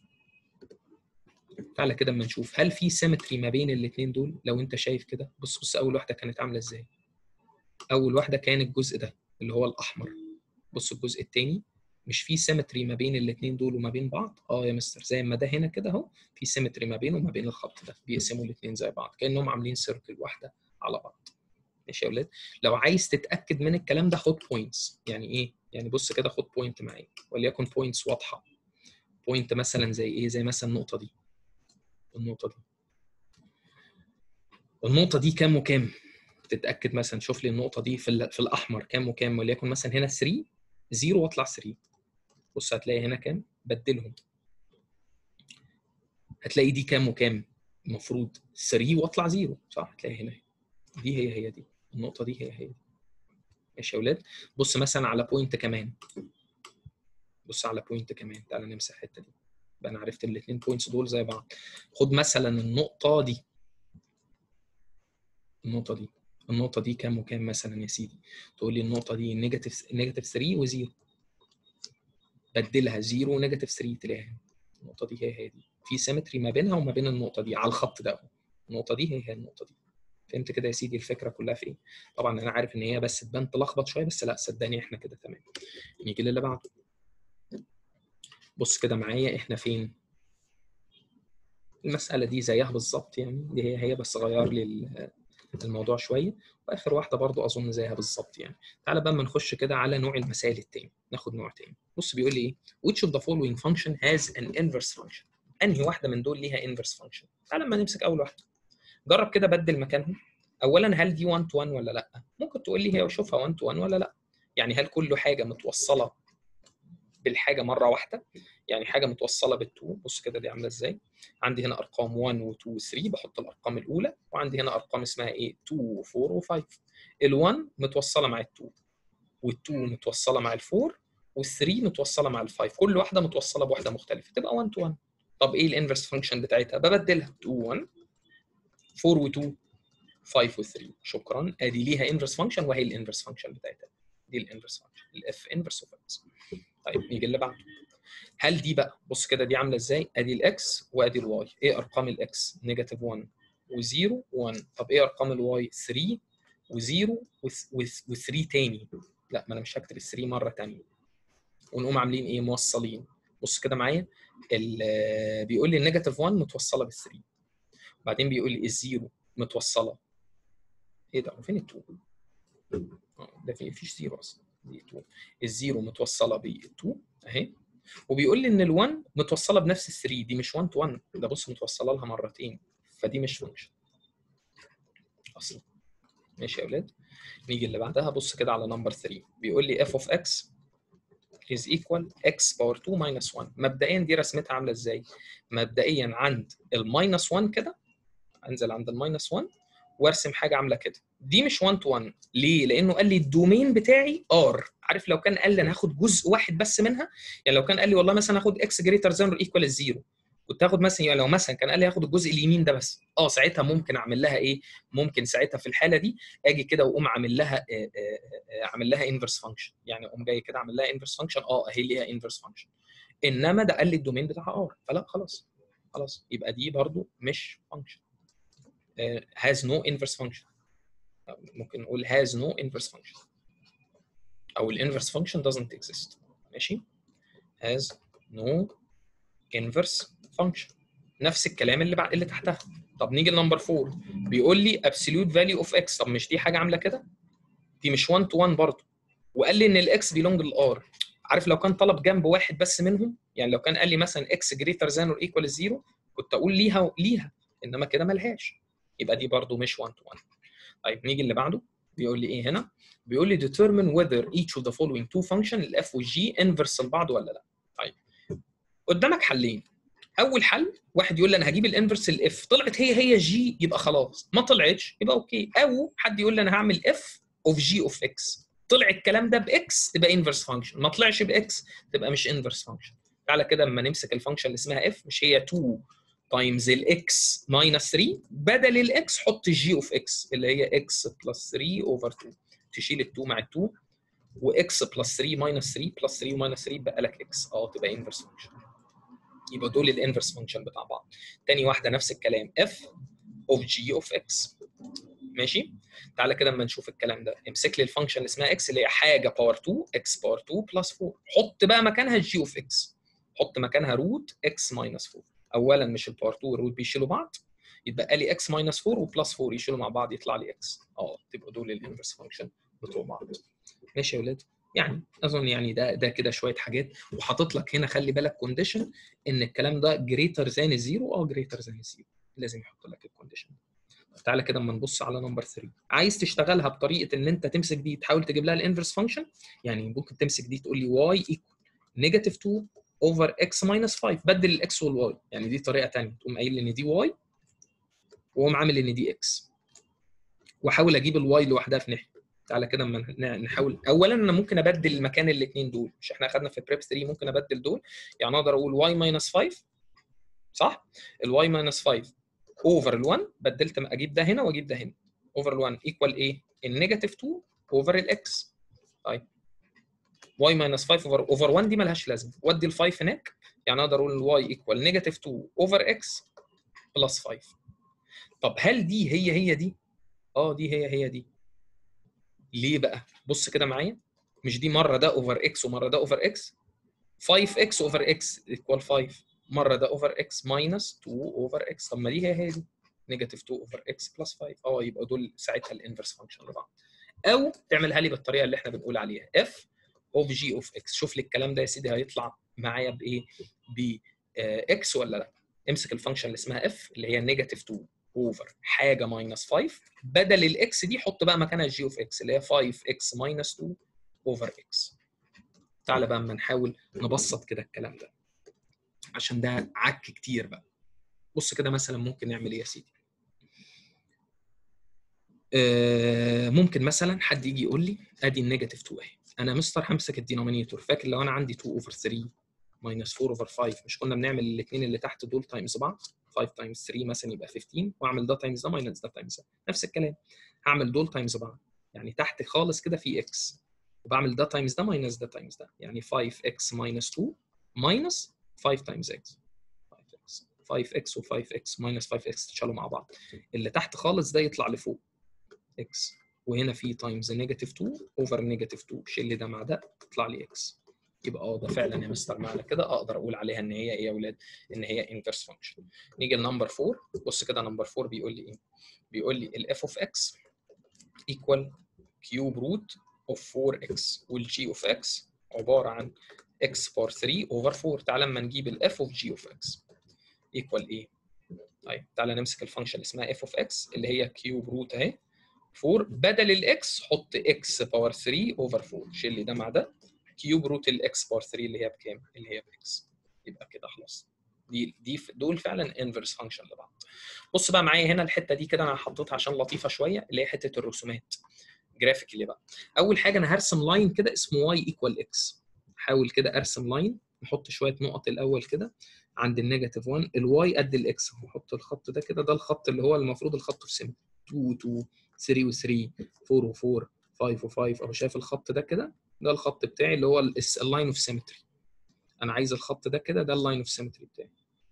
تعالى كده اما نشوف هل في سيمتري ما بين الاثنين دول لو انت شايف كده بص بص اول واحده كانت عامله ازاي اول واحده كان الجزء ده اللي هو الاحمر بص الجزء الثاني مش في سيمتري ما بين الاثنين دول وما بين بعض اه يا مستر زي ما ده هنا كده اهو في سيمتري ما بينه وما بين الخط ده بيقسموا الاثنين زي بعض كانهم عاملين سيركل واحده على بعض ماشي يا اولاد لو عايز تتاكد من الكلام ده خد بوينتس يعني ايه يعني بص كده خد بوينت معايا وليكن بوينتس واضحه بوينت مثلا زي ايه زي مثلا النقطه دي النقطه دي النقطه دي كام وكام تتاكد مثلا شوف لي النقطه دي في ال- في الاحمر كام وكام وليكن مثلا هنا 3 0 واطلع 3 بص هتلاقي هنا كام بدلهم هتلاقي دي كام وكام المفروض 3 واطلع 0 صح هتلاقي هنا دي هي هي دي النقطه دي هي هي دي ماشي يا اولاد بص مثلا على بوينت كمان بص على بوينت كمان تعالى نمسح الحته دي يبقى انا عرفت الاثنين بوينتس دول زي بعض خد مثلا النقطه دي النقطه دي النقطه دي كام وكام مثلا يا سيدي تقول لي النقطه دي نيجاتيف نيجاتيف 3 وزيرو بدلها 0 ونيجاتيف 3 تلاقيها النقطه دي هي هي دي في سيمتري ما بينها وما بين النقطه دي على الخط ده النقطه دي هي هي النقطه دي فهمت كده يا سيدي الفكره كلها في ايه طبعا انا عارف ان هي بس تبان تلخبط شويه بس لا صدقني احنا كده تمام نيجي للي بعده بص كده معايا احنا فين المساله دي زيها بالظبط يعني دي هي هي بس غير لي ال- الموضوع شويه واخر واحده برضو اظن زيها بالظبط يعني تعالى بقى اما نخش كده على نوع المسائل التاني ناخد نوع تاني بص بيقول لي ايه which of the following function has an inverse function انهي واحده من دول ليها inverse function تعالى اما نمسك اول واحده جرب كده بدل مكانهم اولا هل دي 1 تو 1 ولا لا ممكن تقول لي هي وشوفها 1 تو 1 ولا لا يعني هل كل حاجه متوصله بالحاجه مره واحده يعني حاجه متوصله بالتو بص كده دي عامله ازاي عندي هنا ارقام 1 و2 و3 بحط الارقام الاولى وعندي هنا ارقام اسمها ايه 2 و4 و5 ال1 متوصله مع ال2 وال2 متوصله مع ال4 وال3 متوصله مع ال5 كل واحده متوصله بواحده مختلفه تبقى 1 تو 1 طب ايه الانفرس فانكشن بتاعتها ببدلها 2 1 4 و2 5 و3 شكرا ادي ليها انفرس فانكشن وهي الانفرس فانكشن بتاعتها دي الانفرس فانكشن الاف انفرس اوف اكس طيب نيجي اللي بعده هل دي بقى بص كده دي عامله ازاي ادي الاكس وادي الواي ايه ارقام الاكس نيجاتيف 1 و0 1 طب ايه ارقام الواي 3 و0 و3 تاني لا ما انا مش هكتب ال 3 مره تانيه ونقوم عاملين ايه موصلين بص كده معايا ال- بيقول لي النيجاتيف 1 متوصله بال 3 بعدين بيقول لي الزيرو متوصله ايه ده هو فين ال 2 اه ده في مفيش زيرو اصلا دي 2 الزيرو متوصله بال 2 اهي وبيقول لي ان ال1 متوصله بنفس ال 3 دي مش 1 تو 1 ده بص متوصله لها مرتين فدي مش فانكشن اصلا ماشي يا اولاد نيجي اللي بعدها بص كده على نمبر 3 بيقول لي f of x is equal x power 2 minus 1 مبدئيا دي رسمتها عامله ازاي مبدئيا عند الماينس 1 كده انزل عند الماينس 1 وارسم حاجه عامله كده دي مش 1 تو 1 ليه لانه قال لي الدومين بتاعي ار عارف لو كان قال لي انا هاخد جزء واحد بس منها يعني لو كان قال لي والله مثلا هاخد اكس جريتر ذان اور ايكوال الزيرو كنت هاخد مثلا يعني لو مثلا كان قال لي هاخد الجزء اليمين ده بس اه ساعتها ممكن اعمل لها ايه ممكن ساعتها في الحاله دي اجي كده واقوم عامل لها آه، آه، آه، عامل لها انفرس فانكشن يعني اقوم جاي كده عامل لها انفرس فانكشن اه اهي ليها انفرس فانكشن انما ده قال لي الدومين بتاعها ار فلا خلاص خلاص يبقى دي برضو مش فانكشن has no inverse function ممكن نقول has no inverse function او الانفرس function doesn't exist ماشي has no inverse function نفس الكلام اللي بعد اللي تحتها طب نيجي لنمبر 4 بيقول لي absolute value of x طب مش دي حاجه عامله كده دي مش 1 to 1 برضه وقال لي ان الاكس بيلونج للار عارف لو كان طلب جنب واحد بس منهم يعني لو كان قال لي مثلا x greater than or equal 0 كنت اقول ليها ليها انما كده ملهاش يبقى دي برضو مش 1 to 1 طيب نيجي اللي بعده بيقول لي ايه هنا بيقول لي determine whether each of the following two function الاف والجي inverse لبعض ولا لا طيب قدامك حلين اول حل واحد يقول لي انا هجيب الانفرس الاف طلعت هي هي جي يبقى خلاص ما طلعتش يبقى اوكي او حد يقول لي انا هعمل اف اوف جي اوف اكس طلع الكلام ده باكس تبقى انفرس فانكشن ما طلعش باكس تبقى مش انفرس فانكشن تعالى كده اما نمسك الفانكشن اللي اسمها اف مش هي 2 تايمز الاكس ماينس 3 بدل الاكس حط جي اوف اكس اللي هي اكس بلس 3 اوفر 2 تشيل ال 2 مع ال 2 واكس بلس 3 ماينس 3 بلس 3 وماينس 3 بقى لك اكس اه تبقى انفرس فانكشن يبقى دول الانفرس فانكشن بتاع بعض تاني واحده نفس الكلام اف اوف جي اوف اكس ماشي تعالى كده اما نشوف الكلام ده امسك لي الفانكشن اللي اسمها اكس اللي هي حاجه باور 2 اكس باور 2 بلس 4 حط بقى مكانها الجي اوف اكس حط مكانها روت اكس ماينس 4 اولا مش الباور 2 والروت بيشيلوا بعض يتبقى لي اكس ماينس 4 وبلس 4 يشيلوا مع بعض يطلع لي اكس اه تبقى دول الانفرس فانكشن بتوع بعض ماشي يا ولاد يعني اظن يعني ده ده كده شويه حاجات وحاطط لك هنا خلي بالك كونديشن ان الكلام ده جريتر ذان الزيرو اه جريتر ذان الزيرو لازم يحط لك الكونديشن تعالى كده اما نبص على نمبر 3 عايز تشتغلها بطريقه ان انت تمسك دي تحاول تجيب لها الانفرس فانكشن يعني ممكن تمسك دي تقول لي واي ايكوال نيجاتيف 2 اوفر اكس ماينس 5 بدل الاكس والواي يعني دي طريقه ثانيه تقوم قايل ان دي واي واقوم عامل ان دي اكس واحاول اجيب الواي لوحدها في ناحيه تعالى كده اما نحاول اولا انا ممكن ابدل مكان الاثنين دول مش احنا اخذنا في بريب 3 ممكن ابدل دول يعني اقدر اقول واي ماينس 5 صح الواي ماينس 5 اوفر ال1 بدلت اجيب ده هنا واجيب ده هنا اوفر ال1 ايكوال ايه النيجاتيف 2 اوفر الاكس طيب y ماينس 5 اوفر اوفر 1 دي مالهاش لازمه ودي ال 5 هناك يعني اقدر اقول y ايكوال نيجاتيف 2 اوفر x بلس 5 طب هل دي هي هي دي؟ اه دي هي هي دي ليه بقى؟ بص كده معايا مش دي مره ده اوفر x ومره ده اوفر x 5x اوفر x ايكوال 5 مره ده اوفر x ماينس 2 اوفر x طب ما دي هي هي دي نيجاتيف 2 اوفر x بلس 5 اه يبقى دول ساعتها الانفرس فانكشن لبعض او تعملها لي بالطريقه اللي احنا بنقول عليها f اوف جي اوف اكس شوف لي الكلام ده يا سيدي هيطلع معايا بايه ب اكس ولا لا امسك الفانكشن اللي اسمها اف اللي هي نيجاتيف 2 اوفر حاجه ماينس 5 بدل الاكس دي حط بقى مكانها جي اوف اكس اللي هي 5 اكس ماينس 2 اوفر اكس تعالى بقى اما نحاول نبسط كده الكلام ده عشان ده عك كتير بقى بص كده مثلا ممكن نعمل ايه يا سيدي آه ممكن مثلا حد يجي يقول لي ادي النيجاتيف 2 اهي انا مستر همسك الدينومينيتور فاكر لو انا عندي 2 اوفر 3 ماينس 4 اوفر 5 مش كنا بنعمل الاثنين اللي تحت دول تايمز بعض 5 تايمز 3 مثلا يبقى 15 واعمل ده تايمز ده ماينس ده تايمز ده نفس الكلام هعمل دول تايمز بعض يعني تحت خالص كده في اكس وبعمل ده تايمز ده ماينس ده تايمز ده يعني 5 اكس ماينس 2 ماينس 5 تايمز اكس 5 اكس و5 اكس ماينس 5 اكس تشالوا مع بعض اللي تحت خالص ده يطلع لفوق اكس وهنا في تايمز نيجاتيف 2 اوفر نيجاتيف 2 شيل ده مع ده تطلع لي اكس يبقى اه ده فعلا يا مستر معنى كده اقدر اقول عليها ان هي ايه يا اولاد ان هي انفرس فانكشن نيجي لنمبر 4 بص كده نمبر 4 بيقول لي ايه بيقول لي الاف اوف اكس ايكوال كيوب روت اوف 4 اكس والجي اوف اكس عباره عن اكس بار 3 اوفر 4 تعالى اما نجيب الاف اوف جي اوف اكس ايكوال ايه طيب تعالى نمسك الفانكشن اللي اسمها اف اوف اكس اللي هي كيوب روت اهي 4 بدل الاكس حط اكس باور 3 اوفر 4 شيل لي ده مع ده كيوب روت الاكس باور 3 اللي هي بكام؟ اللي هي باكس يبقى كده خلاص دي دي دول فعلا انفرس فانكشن لبعض بص بقى معايا هنا الحته دي كده انا حطيتها عشان لطيفه شويه اللي هي حته الرسومات جرافيكلي بقى اول حاجه انا هرسم لاين كده اسمه واي ايكوال اكس حاول كده ارسم لاين نحط شويه نقط الاول كده عند النيجاتيف 1 الواي قد الاكس نحط الخط ده كده ده الخط اللي هو المفروض الخط في سيمتري 2 و 2 3 و3 4 و4 5 و5 اهو شايف الخط ده كده ده الخط بتاعي اللي هو اللاين اوف سيمتري انا عايز الخط ده كده ده اللاين اوف سيمتري بتاعي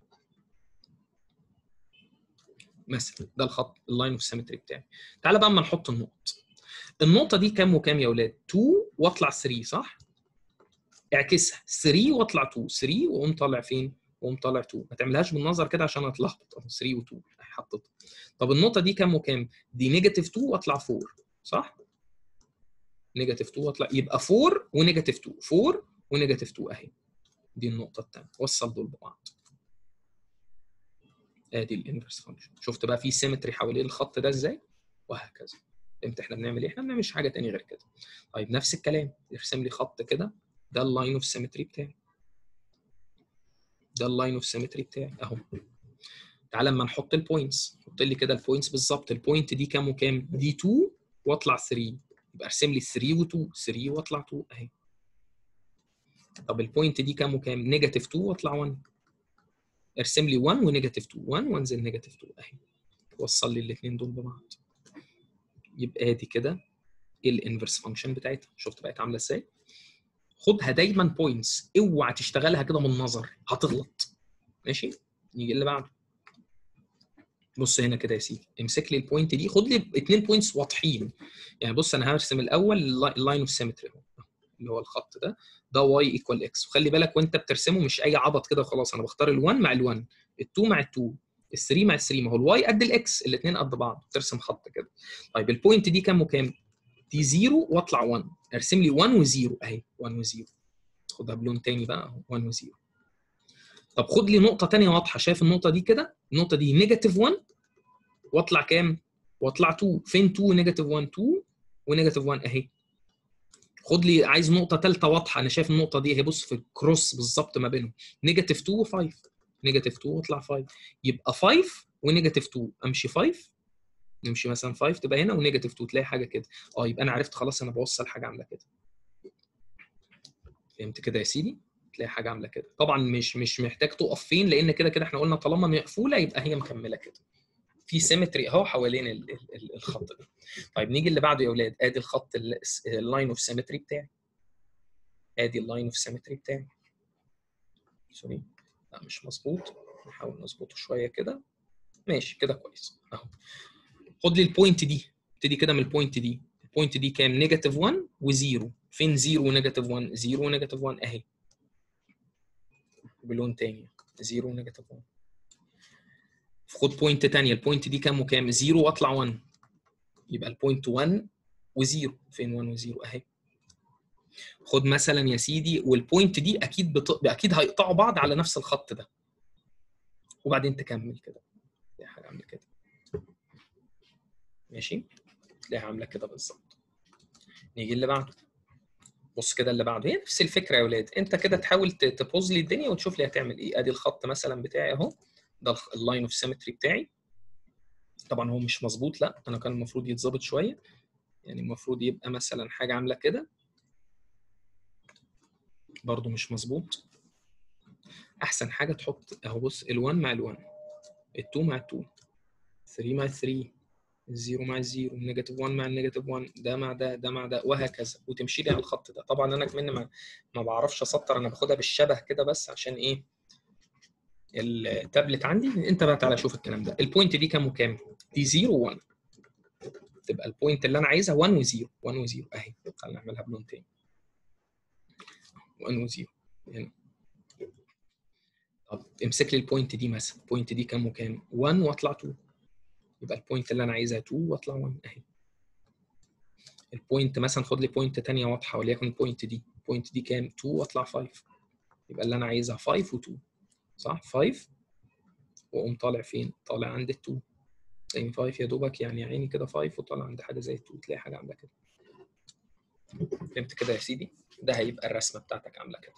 مثلا ده الخط اللاين اوف سيمتري بتاعي تعالى بقى اما نحط النقط النقطه دي كام وكام يا اولاد 2 واطلع 3 صح اعكسها 3 واطلع 2 3 واقوم طالع فين واقوم طالع 2 ما تعملهاش بالنظر كده عشان اتلخبط اهو 3 و2 حطيتها طب النقطه دي كام وكام دي نيجاتيف 2 واطلع 4 صح نيجاتيف 2 واطلع يبقى 4 ونيجاتيف 2 4 ونيجاتيف 2 اهي دي النقطه الثانيه وصل دول ببعض ادي الانفرس فانكشن شفت بقى في سيمتري حوالين الخط ده ازاي وهكذا فهمت احنا بنعمل ايه احنا ما بنعملش حاجه تاني غير كده طيب نفس الكلام يرسم لي خط كده ده اللاين اوف سيمتري بتاعي ده اللاين اوف سيمتري بتاعي اهو تعالى اما نحط البوينتس حط لي كده البوينتس بالظبط البوينت دي كام وكام دي 2 واطلع 3 يبقى ارسم لي 3 و2 3 واطلع 2 اهي طب البوينت دي كام وكام نيجاتيف 2 واطلع 1 ارسم لي 1 ونيجاتيف 2 1 وانزل نيجاتيف 2 اهي وصل لي الاثنين دول ببعض يبقى ادي كده الانفرس فانكشن بتاعتها شفت بقت عامله ازاي خدها دايما بوينتس اوعى تشتغلها كده من النظر هتغلط ماشي نيجي اللي بعده بص هنا كده يا سيدي امسك لي البوينت دي خد لي اثنين بوينتس واضحين يعني بص انا هرسم الاول اللاين اوف سيمتري اللي هو الخط ده ده واي ايكوال اكس وخلي بالك وانت بترسمه مش اي عبط كده وخلاص انا بختار ال1 مع ال1 ال2 مع ال2 ال3 مع ال3 ما هو الواي قد الاكس الاثنين قد بعض ترسم خط كده طيب البوينت دي كام وكام دي 0 واطلع 1 ارسم لي 1 و0 اهي 1 و0 خدها بلون تاني بقى اهو 1 و0 طب خد لي نقطه ثانيه واضحه شايف النقطه دي كده النقطه دي نيجاتيف 1 واطلع كام واطلع 2 فين 2 ونيجاتيف 1 2 ونيجاتيف 1 اهي خد لي عايز نقطه ثالثه واضحه انا شايف النقطه دي اهي بص في الكروس بالظبط ما بينهم نيجاتيف 2 و5 نيجاتيف 2 واطلع 5 يبقى 5 ونيجاتيف 2 امشي 5 نمشي مثلا 5 تبقى هنا ونيجاتيف 2 تلاقي حاجه كده اه يبقى انا عرفت خلاص انا بوصل حاجه عامله كده فهمت كده يا سيدي تلاقي حاجه عامله كده طبعا مش مش محتاج تقف فين لان كده كده احنا قلنا طالما مقفوله يبقى هي مكمله كده في سيمتري اهو حوالين ال ال الخط ده طيب نيجي اللي بعده يا اولاد ادي الخط اللاين اوف سيمتري بتاعي ادي اللاين اوف سيمتري بتاعي سوري لا مش مظبوط نحاول نظبطه شويه كده ماشي كده كويس اهو خد لي البوينت دي ابتدي كده من البوينت دي البوينت دي كام نيجاتيف 1 و0 فين 0 ونيجاتيف 1 0 ونيجاتيف 1 اهي بلون تاني 0 ونيجاتيف 1 خد بوينت ثانيه البوينت دي كام وكام 0 واطلع 1 يبقى البوينت 1 و0 فين 1 و0 اهي خد مثلا يا سيدي والبوينت دي اكيد بط... اكيد هيقطعوا بعض على نفس الخط ده وبعدين تكمل كده تلاقي حاجه عامله كده ماشي تلاقيها عامله كده بالظبط نيجي اللي بعده بص كده اللي بعده هي نفس الفكره يا ولاد انت كده تحاول تبوز لي الدنيا وتشوف لي هتعمل ايه ادي الخط مثلا بتاعي اهو ده اللاين اوف سيمتري بتاعي طبعا هو مش مظبوط لا انا كان المفروض يتظبط شويه يعني المفروض يبقى مثلا حاجه عامله كده برضو مش مظبوط احسن حاجه تحط اهو بص ال1 مع ال1 ال2 مع ال2 3 مع 3 الزيرو مع الزيرو النيجاتيف 1 مع النيجاتيف 1 ده مع ده ده مع ده وهكذا وتمشي لي على الخط ده طبعا انا كمان ما, ما بعرفش اسطر انا باخدها بالشبه كده بس عشان ايه التابلت عندي انت بقى تعالى شوف الكلام ده البوينت دي كام وكام دي 0 و1 تبقى البوينت اللي انا عايزها 1 و0 1 و0 اهي تعالى نعملها بلون تاني 1 و0 هنا طب امسك لي البوينت دي مثلا البوينت دي كام وكام 1 واطلع 2 يبقى البوينت اللي انا عايزها 2 واطلع 1 اهي البوينت مثلا خد لي بوينت ثانيه واضحه وليكن البوينت دي البوينت دي كام 2 واطلع 5 يبقى اللي انا عايزها 5 و2 صح 5 واقوم طالع فين طالع عند ال2 زي 5 يا دوبك يعني يا عيني كده 5 وطالع عند حاجه زي 2 تلاقي حاجه عامله كده فهمت كده يا سيدي ده هيبقى الرسمه بتاعتك عامله كده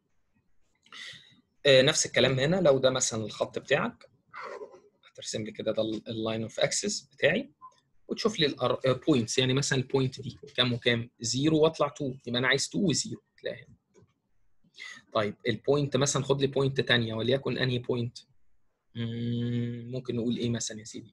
آه نفس الكلام هنا لو ده مثلا الخط بتاعك هترسم لي كده ده اللاين اوف اكسس بتاعي وتشوف لي البوينتس يعني مثلا البوينت دي كام وكام 0 واطلع 2 يبقى انا عايز 2 و0 تلاقي هنا طيب البوينت مثلا خد لي بوينت ثانيه وليكن انهي بوينت ممكن نقول ايه مثلا يا سيدي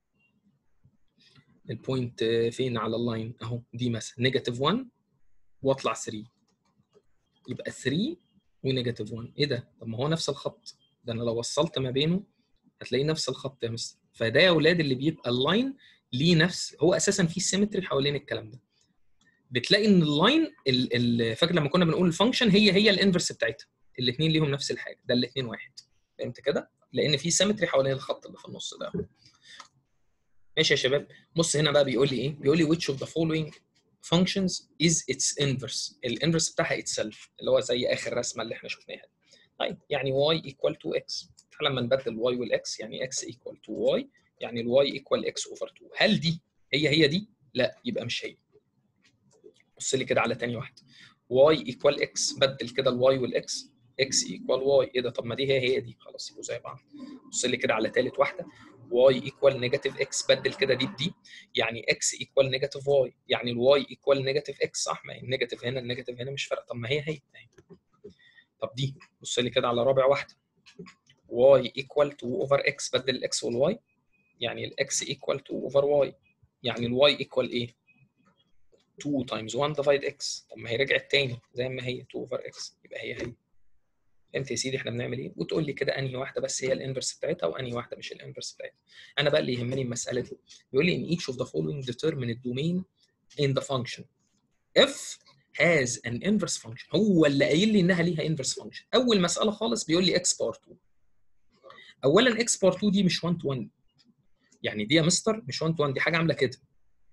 البوينت فين على اللاين اهو دي مثلا نيجاتيف 1 واطلع 3 يبقى 3 ونيجاتيف 1 ايه ده طب ما هو نفس الخط ده انا لو وصلت ما بينه هتلاقيه نفس الخط يا مستر فده يا اولاد اللي بيبقى اللاين ليه نفس هو اساسا في سيمتري حوالين الكلام ده بتلاقي ان اللاين فاكر لما كنا بنقول الفانكشن هي هي الانفرس بتاعتها الاثنين ليهم نفس الحاجه ده الاثنين واحد فهمت كده لان في سيمتري حوالين الخط اللي في النص ده ماشي يا شباب بص هنا بقى بيقول لي ايه بيقول لي which of the following functions is its inverse الانفرس بتاعها itself اللي هو زي اخر رسمه اللي احنا شفناها طيب يعني y equal to x لما نبدل y والاكس يعني x equal to y يعني الواي ايكوال اكس اوفر 2 هل دي هي هي دي؟ لا يبقى مش هي بص لي كده على تاني واحده y ايكوال اكس بدل كده الواي والاكس x ايكوال واي ايه ده طب ما دي هي هي دي خلاص يبقوا زي بعض بص لي كده على ثالث واحده y ايكوال نيجاتيف اكس بدل كده دي بدي يعني x ايكوال نيجاتيف واي يعني الواي ايكوال نيجاتيف اكس صح ما هي النيجاتيف هنا النيجاتيف هنا مش فارقه طب ما هي هي طب دي بص لي كده على رابع واحده y equal 2 over x بدل الاكس والواي يعني الاكس equal 2 over y يعني الواي equal ايه 2 times 1 divide x طب ما هي رجعت تاني زي ما هي 2 over x يبقى هي هي فهمت يا سيدي احنا بنعمل ايه وتقول لي كده انهي واحده بس هي الانفرس بتاعتها وانهي واحده مش الانفرس بتاعتها انا بقى اللي يهمني المساله دي بيقول لي in each of the following determine the domain in the function if has an inverse function هو اللي قايل لي انها ليها inverse function اول مساله خالص بيقول لي x بار 2 اولا x بار 2 دي مش 1 to 1 يعني دي يا مستر مش 1 تو 1 دي حاجه عامله كده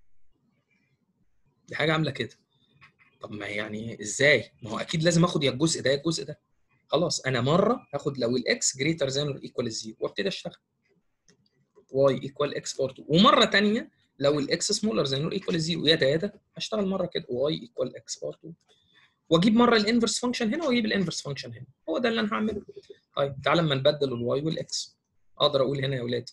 دي حاجه عامله كده طب ما يعني ازاي ما هو اكيد لازم اخد يا الجزء ده يا الجزء ده خلاص انا مره هاخد لو الاكس جريتر ذان اور ايكوال 0 وابتدي اشتغل واي ايكوال اكس بار 2 ومره ثانيه لو الاكس سمولر ذان اور ايكوال 0 يا ده يا ده هشتغل مره كده واي ايكوال اكس بار 2 واجيب مره الانفرس فانكشن هنا واجيب الانفرس فانكشن هنا هو ده اللي انا هعمله طيب تعالى اما نبدل الواي والاكس اقدر اقول هنا يا اولاد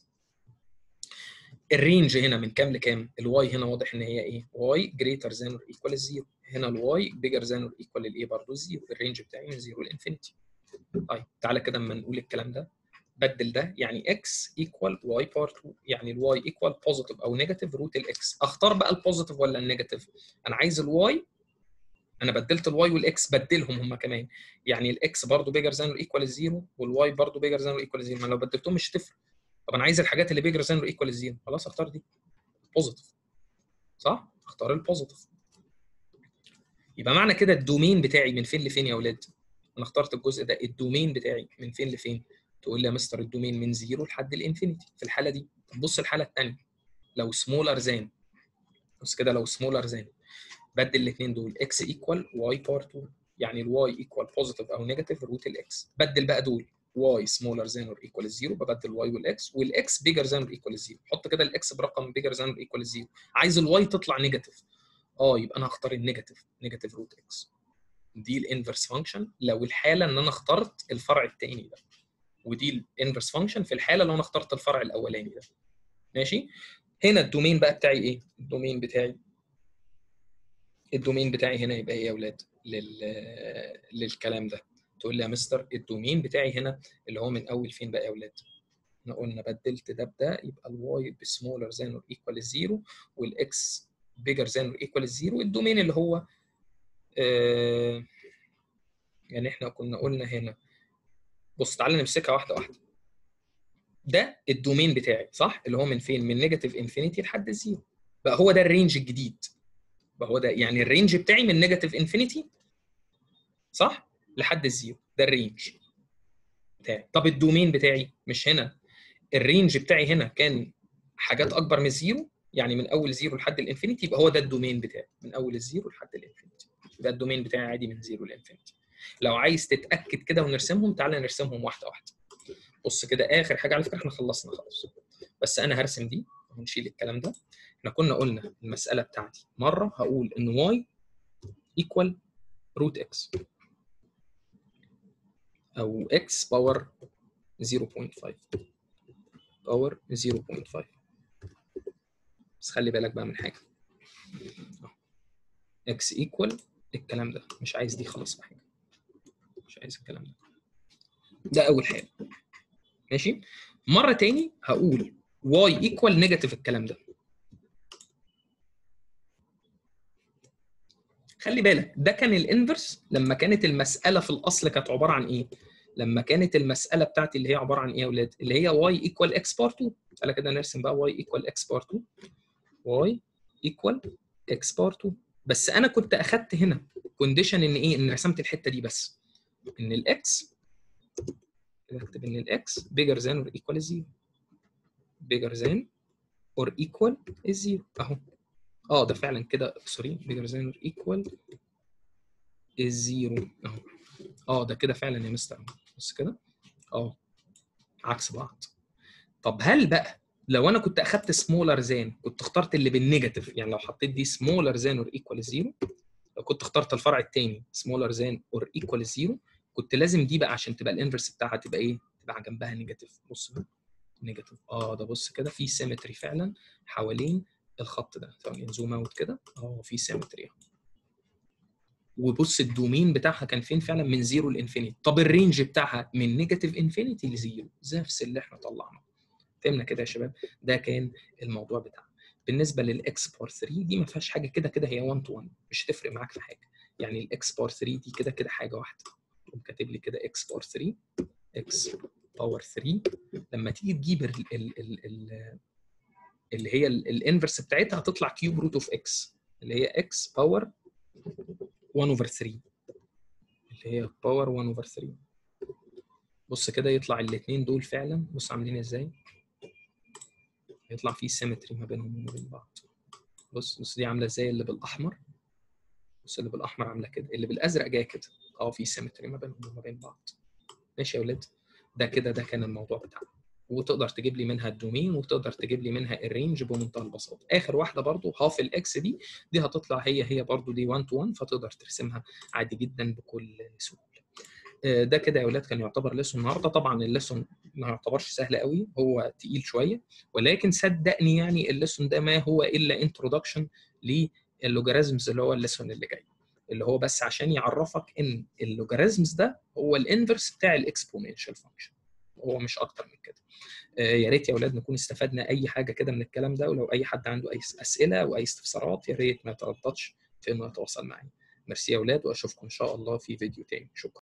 الرينج هنا من كام لكام؟ الواي هنا واضح ان هي ايه؟ واي جريتر ذان اور ايكوال 0 هنا الواي بيجر ذان اور ايكوال الايه برضه 0 الرينج بتاعي من 0 لانفينيتي طيب تعالى كده اما نقول الكلام ده بدل ده يعني اكس ايكوال واي بار 2 يعني الواي ايكوال بوزيتيف او نيجاتيف روت الاكس اختار بقى البوزيتيف ولا النيجاتيف انا عايز الواي انا بدلت الواي والاكس بدلهم هم كمان يعني الاكس برضه بيجر ذان اور ايكوال 0 والواي برضه بيجر ذان اور ايكوال 0 ما لو بدلتهم مش هتفرق طب انا عايز الحاجات اللي بيجر ذان اور ايكوال 0 خلاص اختار دي بوزيتيف صح اختار البوزيتيف يبقى معنى كده الدومين بتاعي من فين لفين يا اولاد انا اخترت الجزء ده الدومين بتاعي من فين لفين تقول لي يا مستر الدومين من 0 لحد الانفينيتي في الحاله دي طب بص الحاله الثانيه لو سمولر ذان بص كده لو سمولر ذان بدل الاثنين دول اكس ايكوال واي بار 2 يعني الواي ايكوال بوزيتيف او نيجاتيف روت الاكس بدل بقى دول y smaller than or equal 0 ببدل y والاكس والاكس bigger than or equal 0 حط كده الاكس برقم bigger than or equal 0 عايز الواي تطلع نيجاتيف اه يبقى انا هختار النيجاتيف نيجاتيف روت اكس دي الانفرس فانكشن لو الحاله ان انا اخترت الفرع الثاني ده ودي الانفرس فانكشن في الحاله لو انا اخترت الفرع الاولاني ده ماشي هنا الدومين بقى بتاعي ايه الدومين بتاعي الدومين بتاعي هنا يبقى ايه يا اولاد لل... للكلام ده تقول لي يا مستر الدومين بتاعي هنا اللي هو من اول فين بقى يا اولاد احنا قلنا بدلت ده بده يبقى الواي بسمولر ذان اور ايكوال 0 والاكس بيجر ذان اور ايكوال 0 الدومين اللي هو آه يعني احنا كنا قلنا هنا بص تعالى نمسكها واحده واحده ده الدومين بتاعي صح اللي هو من فين من نيجاتيف انفينيتي لحد الزيرو بقى هو ده الرينج الجديد بقى هو ده يعني الرينج بتاعي من نيجاتيف انفينيتي صح لحد الزيرو ده الرينج بتاعي طب الدومين بتاعي مش هنا الرينج بتاعي هنا كان حاجات اكبر من الزيرو يعني من اول زيرو لحد الانفينيتي يبقى هو ده الدومين بتاعي من اول الزيرو لحد الانفينيتي ده الدومين بتاعي عادي من زيرو لانفينيتي لو عايز تتاكد كده ونرسمهم تعالى نرسمهم واحده واحده بص كده اخر حاجه على فكره احنا خلصنا خلاص بس انا هرسم دي ونشيل الكلام ده احنا كنا قلنا المساله بتاعتي مره هقول ان واي ايكوال روت اكس او x باور 0.5 باور 0.5 بس خلي بالك بقى من حاجه x ايكوال الكلام ده مش عايز دي خلاص بحاجه مش عايز الكلام ده ده اول حاجه ماشي مره تاني هقول y ايكوال نيجاتيف الكلام ده خلي بالك ده كان الانفرس لما كانت المساله في الاصل كانت عباره عن ايه لما كانت المساله بتاعتي اللي هي عباره عن ايه يا اولاد اللي هي y ايكوال x بار 2 تعالى كده نرسم بقى y ايكوال x بار 2 y ايكوال x بار 2 بس انا كنت اخدت هنا كونديشن ان ايه ان رسمت الحته دي بس ان الاكس اكتب ان الاكس bigger than or equal is 0 bigger than or equal is 0 اهو اه ده فعلا كده سوري bigger than or equal is 0 اهو اه ده كده فعلا يا مستر بص كده اه عكس بعض طب هل بقى لو انا كنت اخدت سمولر زان كنت اخترت اللي بالنيجاتيف يعني لو حطيت دي سمولر زان اور ايكوال زيرو لو كنت اخترت الفرع الثاني سمولر زان اور ايكوال زيرو كنت لازم دي بقى عشان تبقى الانفرس بتاعها تبقى ايه؟ تبقى جنبها نيجاتيف بص بقى نيجاتيف اه ده بص كده في سيمتري فعلا حوالين الخط ده ثواني نزوم اوت كده اه في سيمتري وبص الدومين بتاعها كان فين فعلا من زيرو لانفينيتي طب الرينج بتاعها من نيجاتيف انفينيتي لزيرو نفس اللي احنا طلعناه فهمنا كده يا شباب ده كان الموضوع بتاعنا بالنسبه للاكس بار 3 دي ما فيهاش حاجه كده كده هي 1 تو 1 مش هتفرق معاك في حاجه يعني الاكس بار 3 دي كده كده حاجه واحده تقوم كاتب لي كده اكس بار 3 اكس باور 3 لما تيجي تجيب ال ال ال ال اللي هي الانفرس بتاعتها هتطلع كيوب روت اوف اكس اللي هي اكس باور 1 اوفر 3 اللي هي باور 1 اوفر 3 بص كده يطلع الاثنين دول فعلا بص عاملين ازاي يطلع في سيمتري ما بينهم وما بين بعض بص بص دي عامله ازاي اللي بالاحمر بص اللي بالاحمر عامله كده اللي بالازرق جايه كده اه في سيمتري ما بينهم وما بين بعض ماشي يا ولاد ده كده ده كان الموضوع بتاعنا وتقدر تجيب لي منها الدومين وتقدر تجيب لي منها الرينج بمنتهى البساطه اخر واحده برضو هاف الاكس دي دي هتطلع هي هي برضو دي 1 تو 1 فتقدر ترسمها عادي جدا بكل سهوله ده كده يا اولاد كان يعتبر ليسون النهارده طبعا الليسون ما يعتبرش سهل قوي هو تقيل شويه ولكن صدقني يعني الليسون ده ما هو الا انترودكشن للوجاريزمز اللي هو الليسون اللي جاي اللي هو بس عشان يعرفك ان اللوجاريزمز ده هو الانفرس بتاع الاكسبوننشال فانكشن هو مش اكتر من كده يا ريت يا اولاد نكون استفدنا اي حاجه كده من الكلام ده ولو اي حد عنده اي اسئله او اي استفسارات يا ريت ما يترددش في انه يتواصل معي ميرسي يا اولاد واشوفكم ان شاء الله في فيديو تاني شكرا